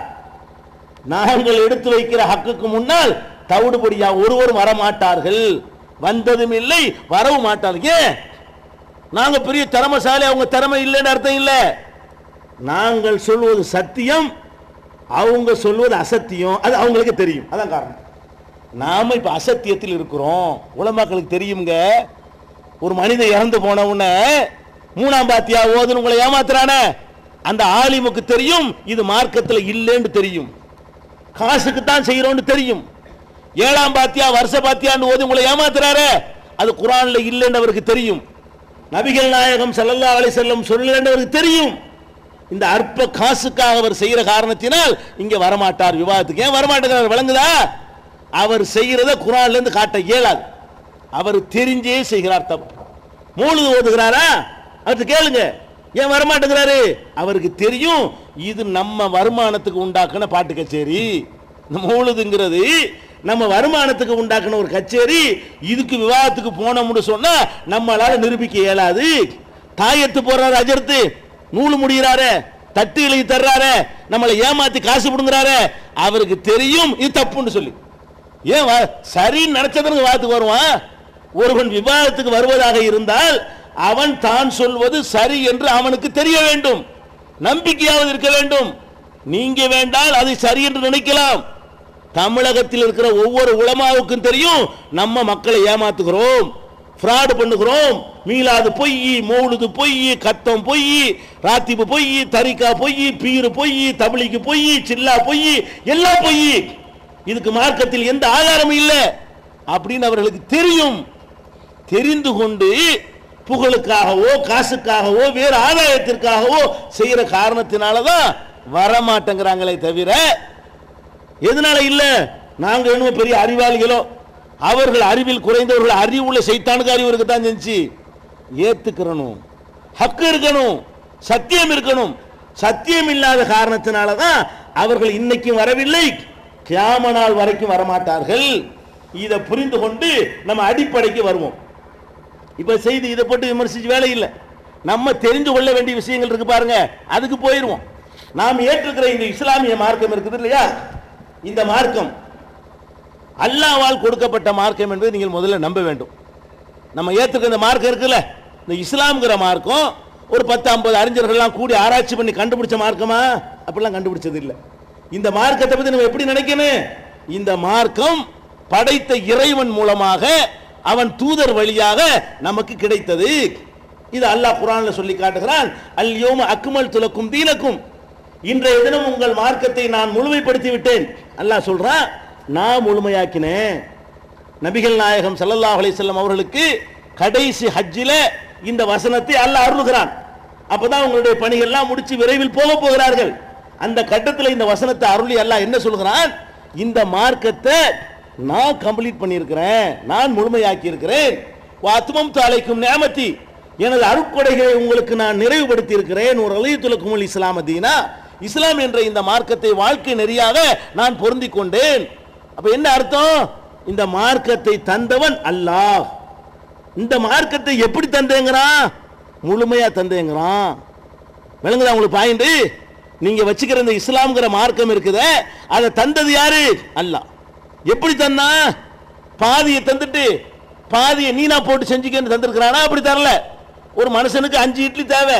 நாங்கள் எடுத்து வைக்கிற ஹக்குக்கு முன்னால் தவிடுபடியா ஒருவரும் வரமாட்டார்கள் வந்ததும் இல்லை வரவும் மாட்டார்கள் ஏன் நாங்க பெரிய திறமைசாலி அவங்க திறமை இல்லைன்னு அர்த்தம் இல்லை நாங்கள் சொல்வது சத்தியம் அவங்க சொல்வது அசத்தியம் அது அவங்களுக்கு தெரியும் அதான் காரணம் நாம இப்ப அசத்தியத்தில் இருக்கிறோம் உலமாக்களுக்கு தெரியுங்க ஒரு மனிதன் இறந்து போன உடனே மூணாம் பாத்தியா ஓதுன்னு உங்களை ஏமாத்துறானே அந்த ஆலிமுக்கு தெரியும் இது மார்க்கத்தில் இல்லைன்னு தெரியும் காசுக்கு தான் செய்யறோம்னு தெரியும் ஏழாம் பாத்தியா வருஷ பாத்தியான்னு ஓதி உங்களை ஏமாத்துறாரு அது குரான்ல இல்லைன்னு அவருக்கு தெரியும் நபிகள் நாயகம் ஸல்லல்லாஹு அலைஹி வஸல்லம் சொல்லலன்னு அவருக்கு தெரியும் இந்த அற்ப காசுக்காக அவர் செய்யற காரணத்தினால் இங்க வரமாட்டார் விவாதத்துக்கு ஏன் வரமாட்டேங்கிறார் விளங்குதா அவர் செய்யறத குரான்ல இருந்து காட்ட இயலாது அவர் தெரிஞ்சே செய்கிறார் தப்பு மூழுது ஓதுகிறாரா அவர்கிட்ட கேளுங்க ஏன் வரமாட்டேங்கிறாரு அவருக்கு தெரியும் இது நம்ம வருமானத்துக்கு உண்டாக்குன பாட்டு கச்சேரி இந்த மூழுதுங்கிறது நம்ம வருமானத்துக்கு உண்டாக்குன ஒரு கச்சேரி இதுக்கு விவாதத்துக்கு போனோம்னு சொன்னா நம்மளால நிரூபிக்க இயலாது தாயத்து போறாரு அஜர்த்து நூலு முடிகிறாரே தட்டு எழுதி தர்றாரே நம்மளை ஏமாத்தி காசு பிடுங்குறாரே அவருக்கு தெரியும் இது தப்புன்னு சொல்லி ஏன் வா- சரின்னு நினைச்சதுன்னு வாத்துக்கு வருவான் ஒருவன் விவாதத்துக்கு வருவதாக இருந்தால் அவன் தான் சொல்வது சரி என்று அவனுக்கு தெரிய வேண்டும் நம்பிக்கையாவது இருக்க வேண்டும் நீங்க வேண்டால் அது சரி என்று நினைக்கலாம் தமிழகத்தில் இருக்கிற ஒவ்வொரு உலமாவுக்கும் தெரியும் நம்ம மக்களை ஏமாத்துகிறோம் ஃப்ராடு பண்ணுகிறோம் மீளாது பொய் மௌலுது பொய் கத்தம் பொய் ராத்திபு பொய் தரிக்கா பொய் பீரு பொய் தபிலிக்கு பொய் சில்லா பொய் எல்லாம் பொய் இதுக்கு மார்க்கத்தில் எந்த ஆதாரமும் இல்லை அப்படின்னு அவர்களுக்கு தெரியும் தெரிந்து கொண்டு புகழுக்காகவோ காசுக்காகவோ வேறு ஆதாயத்திற்காகவோ செய்யற காரணத்தினால தான் வரமாட்டேங்கிறாங்களே தவிர எதனால இல்ல நாங்க என்ன பெரிய அறிவாளிகளோ அவர்கள் அறிவில் குறைந்தவர்கள் அறிவுள்ள சைத்தானுக்கு அறிவு இருக்கத்தான் செஞ்சு ஏத்துக்கிறணும் ஹக்கு இருக்கணும் சத்தியம் இருக்கணும் சத்தியம் இல்லாத காரணத்தினால தான் அவர்கள் இன்னைக்கும் வரவில்லை கியாம நாள் வரைக்கும் வரமாட்டார்கள் இதை புரிந்து கொண்டு நம்ம அடிப்படைக்கு வருவோம் இப்ப செய்தி இதை போட்டு விமர்சிச்சு வேலை இல்லை நம்ம தெரிந்து கொள்ள வேண்டிய விஷயங்கள் இருக்கு பாருங்க அதுக்கு போயிருவோம் நாம் ஏற்றுக்கிற இந்த இஸ்லாமிய மார்க்கம் இருக்குது இல்லையா இந்த மார்க்கம் அல்லாவால் கொடுக்கப்பட்ட மார்க்கம் என்பதை நீங்கள் முதல்ல நம்ப வேண்டும் நம்ம ஏற்றுக்கிற இந்த மார்க்கம் இருக்குல்ல இந்த இஸ்லாம்ங்கிற மார்க்கம் ஒரு பத்து ஐம்பது அறிஞர்கள்லாம் கூடி ஆராய்ச்சி பண்ணி கண்டுபிடிச்ச மார்க்கமா அப்படிலாம் கண்டுபிடிச்சது இல்லை இந்த மார்க்கத்தை பத்தி நம்ம எப்படி நினைக்கணும் இந்த மார்க்கம் படைத்த இறைவன் மூலமாக அவன் தூதர் வழியாக நமக்கு கிடைத்தது இது அல்லாஹ் குரான்ல சொல்லி காட்டுகிறான் அல்யோம அக்மல் துலக்கும் தீனக்கும் இன்றைய தினம் உங்கள் மார்க்கத்தை நான் முழுமைப்படுத்தி விட்டேன் அல்லாஹ் சொல்றான் நான் முழுமையாக்கினேன் நபிகள் நாயகம் ஸல்லல்லாஹு அலைஹி வஸல்லம் அவர்களுக்கு கடைசி ஹஜ்ஜில இந்த வசனத்தை அல்லாஹ் அருளுகிறான் அப்பதான் உங்களுடைய பணிகள்லாம் முடிச்சு விரைவில் போக போகிறார்கள் அந்த கட்டத்தில் இந்த வசனத்தை அருளி அல்லாஹ் என்ன சொல்கிறான் இந்த மார்க்கத்தை நான் கம்ப்ளீட் பண்ணியிருக்கிறேன் நான் முழுமையாக்கி இருக்கிறேன் வாத்துமம் தாளைக்கும் நேமத்தி எனது அருட்கொடைகளை உங்களுக்கு நான் நிறைவுபடுத்தி இருக்கிறேன் ஒரு அலையத்துலக்கும் இஸ்லாம தீனா இஸ்லாம் என்ற இந்த மார்க்கத்தை வாழ்க்கை நெறியாக நான் பொருந்திக் கொண்டேன் அப்ப என்ன அர்த்தம் இந்த மார்க்கத்தை தந்தவன் அல்லாஹ் இந்த மார்க்கத்தை எப்படி தந்தேங்கிறான் முழுமையா தந்தேங்கிறான் விளங்குதா உங்களுக்கு பாயிண்ட் நீங்க வச்சுக்கிற இந்த இஸ்லாம்ங்கிற மார்க்கம் இருக்குதே அதை தந்தது யாரு அல்லாஹ் எப்படி தந்தா பாதியை தந்துட்டு பாதியை நீனா போட்டு செஞ்சுக்கன்னு தந்திருக்கிறானா அப்படி தரல ஒரு மனுஷனுக்கு அஞ்சு இட்லி தேவை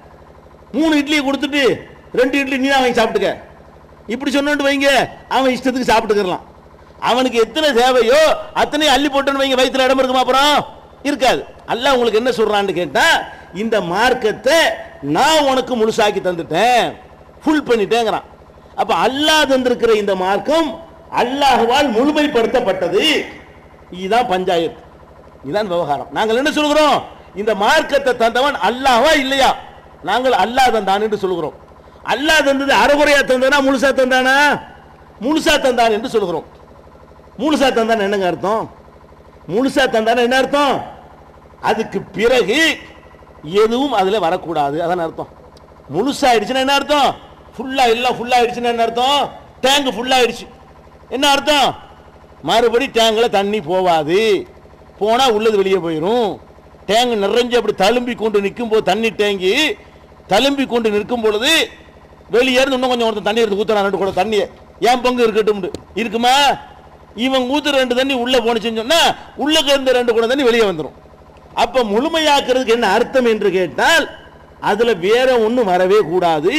மூணு இட்லியை கொடுத்துட்டு ரெண்டு இட்லி நீ வாங்கி சாப்பிட்டுக்க இப்படி சொன்னு வைங்க அவன் இஷ்டத்துக்கு சாப்பிட்டுக்கலாம் அவனுக்கு எத்தனை தேவையோ அத்தனை அள்ளி போட்டுன்னு வைங்க வயித்துல இடம் இருக்குமா அப்புறம் இருக்காது அல்லாஹ் உங்களுக்கு என்ன சொல்றான்னு கேட்டா இந்த மார்க்கத்தை நான் உனக்கு முழுசாக்கி தந்துட்டேன் ஃபுல் பண்ணிட்டேங்கிறான் அப்ப அல்லாஹ் தந்திருக்கிற இந்த மார்க்கம் அல்லாஹ்வால் முழுமைப்படுத்தப்பட்டது இதுதான் பஞ்சாயத்து இதுதான் விவகாரம் நாங்கள் என்ன சொல்கிறோம் இந்த மார்க்கத்தை தந்தவன் அல்லாஹ்வா இல்லையா நாங்கள் அல்லாஹ் தந்தான் என்று சொல்கிறோம் அல்லாஹ் தந்தது அறகுறையா தந்தானா முழுசா தந்தானா முழுசா தந்தான் என்று சொல்கிறோம் முழுசா தந்தான் என்னங்க அர்த்தம் முழுசா தந்தானா என்ன அர்த்தம் அதுக்கு பிறகு எதுவும் அதுல வரக்கூடாது அதான் அர்த்தம் முழுசா ஆயிடுச்சுன்னா என்ன அர்த்தம் ஃபுல்லா எல்லாம் ஃபுல்லா ஆயிடுச்சுன்னா என்ன அர்த்தம் டேங்க் ஃபுல்லா ஆயிடுச்சு என்ன அர்த்தம் மறுபடி டேங்க்ல தண்ணி போவாது போனா உள்ளது வெளியே போயிடும் டேங்க் நிறைஞ்சு அப்படி தழும்பி கொண்டு நிற்கும் போது தண்ணி டேங்கி தழும்பி கொண்டு நிற்கும் பொழுது வெளியே இருந்து இன்னும் கொஞ்சம் ஒருத்தன் தண்ணி எடுத்து ஊத்துறான் ரெண்டு கூட தண்ணியை ஏன் பங்கு இருக்கட்டும் இருக்குமா இவன் ஊத்துற ரெண்டு தண்ணி உள்ள போனுச்சுன்னு சொன்னா உள்ள இருந்த ரெண்டு கூட தண்ணி வெளியே வந்துடும் அப்ப முழுமையாக்குறதுக்கு என்ன அர்த்தம் என்று கேட்டால் அதுல வேற ஒண்ணும் வரவே கூடாது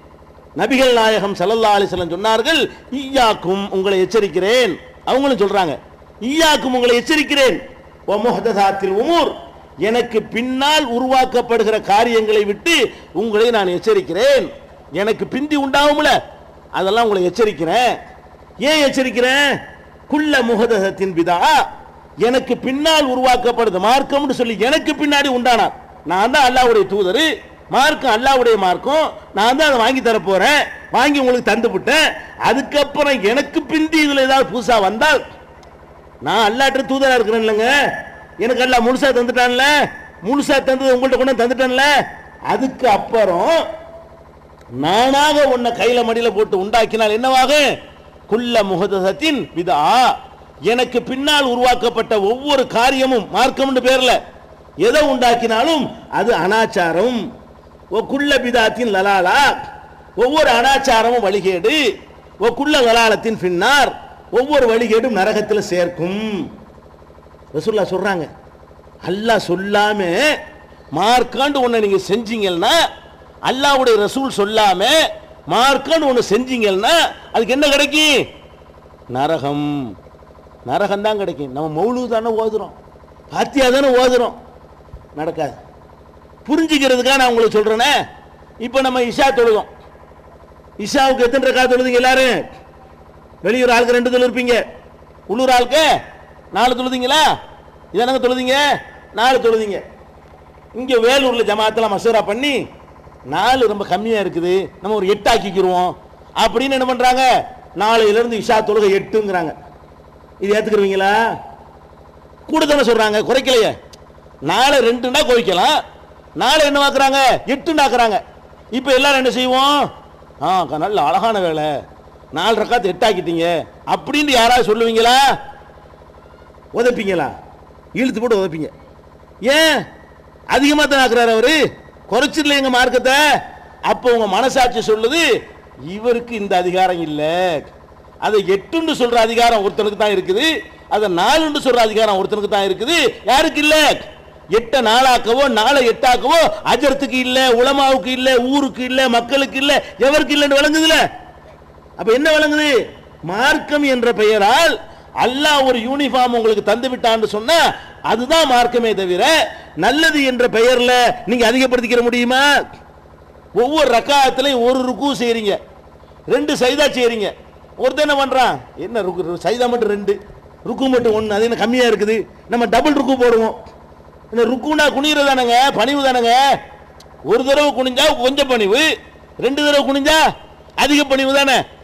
நபிகள் நாயகம் ஸல்லல்லாஹு அலைஹி வஸல்லம் சொன்னார்கள் ஈயாக்கும் உங்களை எச்சரிக்கிறேன் அவங்களும் சொல்றாங்க ஈயாக்கும் உங்களை எச்சரிக்கிறேன் வமுஹதசாத்தில் உமூர் எனக்கு பின்னால் உருவாக்கப்படுகிற காரியங்களை விட்டு உங்களை நான் எச்சரிக்கிறேன் எனக்கு பிந்தி உண்டாகும்ல அதெல்லாம் உங்களை எச்சரிக்கிறேன் ஏன் எச்சரிக்கிறேன் குள்ள முகதசத்தின் பிதா எனக்கு பின்னால் உருவாக்கப்படுது மார்க்கம்னு சொல்லி எனக்கு பின்னாடி உண்டானார் நான் தான் அல்லாஹ்வுடைய தூதர் மார்க்கம் அல்லாஹ்வுடைய மார்க்கம் நான் தான் அதை வாங்கி தர போறேன் வாங்கி உங்களுக்கு தந்து விட்டேன் அதுக்கப்புறம் எனக்கு பிந்தி இதுல ஏதாவது புதுசா வந்தால் நான் அல்லாட்ட தூதரா இருக்கிறேன் இல்லைங்க எனக்கு எல்லாம் முழுசா தந்துட்டான்ல முழுசா தந்தது உங்கள்ட்ட கொண்டு வந்து தந்துட்டான்ல அதுக்கு அப்புறம் நானாக உன்னை கையில மடியில போட்டு உண்டாக்கினால் என்னவாக குல்ல முகதசத்தின் விதா எனக்கு பின்னால் உருவாக்கப்பட்ட ஒவ்வொரு காரியமும் மார்க்கம்னு பேர்ல எதை உண்டாக்கினாலும் அது அனாச்சாரம் ஒக்குள்ள பிதாத்தின் லலாலா ஒவ்வொரு அனாச்சாரமும் வழிகேடு ஒக்குள்ள லலாலத்தின் பின்னார் ஒவ்வொரு வழிகேடும் நரகத்தில் சேர்க்கும் ரசூல்லா சொல்றாங்க அல்லாஹ் சொல்லாம மார்க்காண்டு ஒன்றை நீங்க செஞ்சீங்கன்னா அல்லாஹ்வுடைய ரசூல் சொல்லாம மார்க்காண்டு ஒன்று செஞ்சீங்கன்னா அதுக்கு என்ன கிடைக்கும் நரகம் நரகம் தான் கிடைக்கும் நம்ம மௌலு தானே ஓதுறோம் பாத்தியா தானே ஓதுறோம் நடக்காது புரிஞ்சுக்கிறதுக்காக நான் உங்களுக்கு சொல்றேனே இப்போ நம்ம இஷா தொழுதோம் இஷாவுக்கு எத்தனை ரக்கா தொழுதுங்க எல்லாரும் வெளியூர் ஆளுக்கு ரெண்டு தொழு இருப்பீங்க உள்ளூர் ஆளுக்கு நாலு தொழுதிங்களா இதனங்க தொழுதிங்க நாலு தொழுதிங்க இங்கே வேலூரில் ஜமாத்தில் மசூரா பண்ணி நாலு ரொம்ப கம்மியாக இருக்குது நம்ம ஒரு எட்டு ஆக்கிக்கிருவோம் அப்படின்னு என்ன பண்ணுறாங்க நாளையிலேருந்து இஷா தொழுகை எட்டுங்கிறாங்க இது ஏற்றுக்குருவீங்களா கூட தானே சொல்கிறாங்க குறைக்கலையே நாளை ரெண்டுன்னா குறைக்கலாம் நாளை என்ன ஆக்குறாங்க எட்டுன்னு இப்போ எல்லாரும் என்ன செய்வோம் ஆ க- நல்ல அழகான வேலை நாலு ரக்காத்து எட்டாக்கிட்டீங்க அப்படின்னு யாராவது சொல்லுவீங்களா உதைப்பீங்களா இழுத்து போட்டு உதைப்பீங்க ஏன் அதிகமாக தான் ஆக்குறாரு அவரு குறைச்சிடல எங்க மார்க்கத்தை அப்போ உங்க மனசாட்சி சொல்லுது இவருக்கு இந்த அதிகாரம் இல்லை அதை எட்டுன்னு சொல்ற அதிகாரம் ஒருத்தனுக்கு தான் இருக்குது அதை நாலுன்னு சொல்ற அதிகாரம் ஒருத்தனுக்கு தான் இருக்குது யாருக்கு இல்ல எட்ட நாளாக்கவோ நாளை எட்டாக்கவோ அஜரத்துக்கு இல்ல உலமாவுக்கு இல்ல ஊருக்கு இல்ல மக்களுக்கு இல்ல எவருக்கு இல்லைன்னு விளங்குதுல அப்ப என்ன விளங்குது மார்க்கம் என்ற பெயரால் அல்லாஹ் ஒரு யூனிஃபார்ம் உங்களுக்கு தந்து விட்டான்னு சொன்னா அதுதான் மார்க்கமே தவிர நல்லது என்ற பெயர்ல நீங்க அதிகப்படுத்திக்கிற முடியுமா ஒவ்வொரு ரக்காயத்திலையும் ஒரு ருக்கு செய்றீங்க ரெண்டு சைதா செய்றீங்க ஒருத்தன் என்ன பண்றான் என்ன ருக்கு சைதா மட்டும் ரெண்டு ருக்கு மட்டும் ஒன்று அது என்ன கம்மியா இருக்குது நம்ம டபுள் ருக்கு போடுவோம் இந்த ருக்குனா குனிகிறது தானேங்க பணிவு தானேங்க ஒரு தடவை குனிஞ்சா கொஞ்சம் பணிவு ரெண்டு தடவை குனிஞ்சா அதிக பணிவு தானே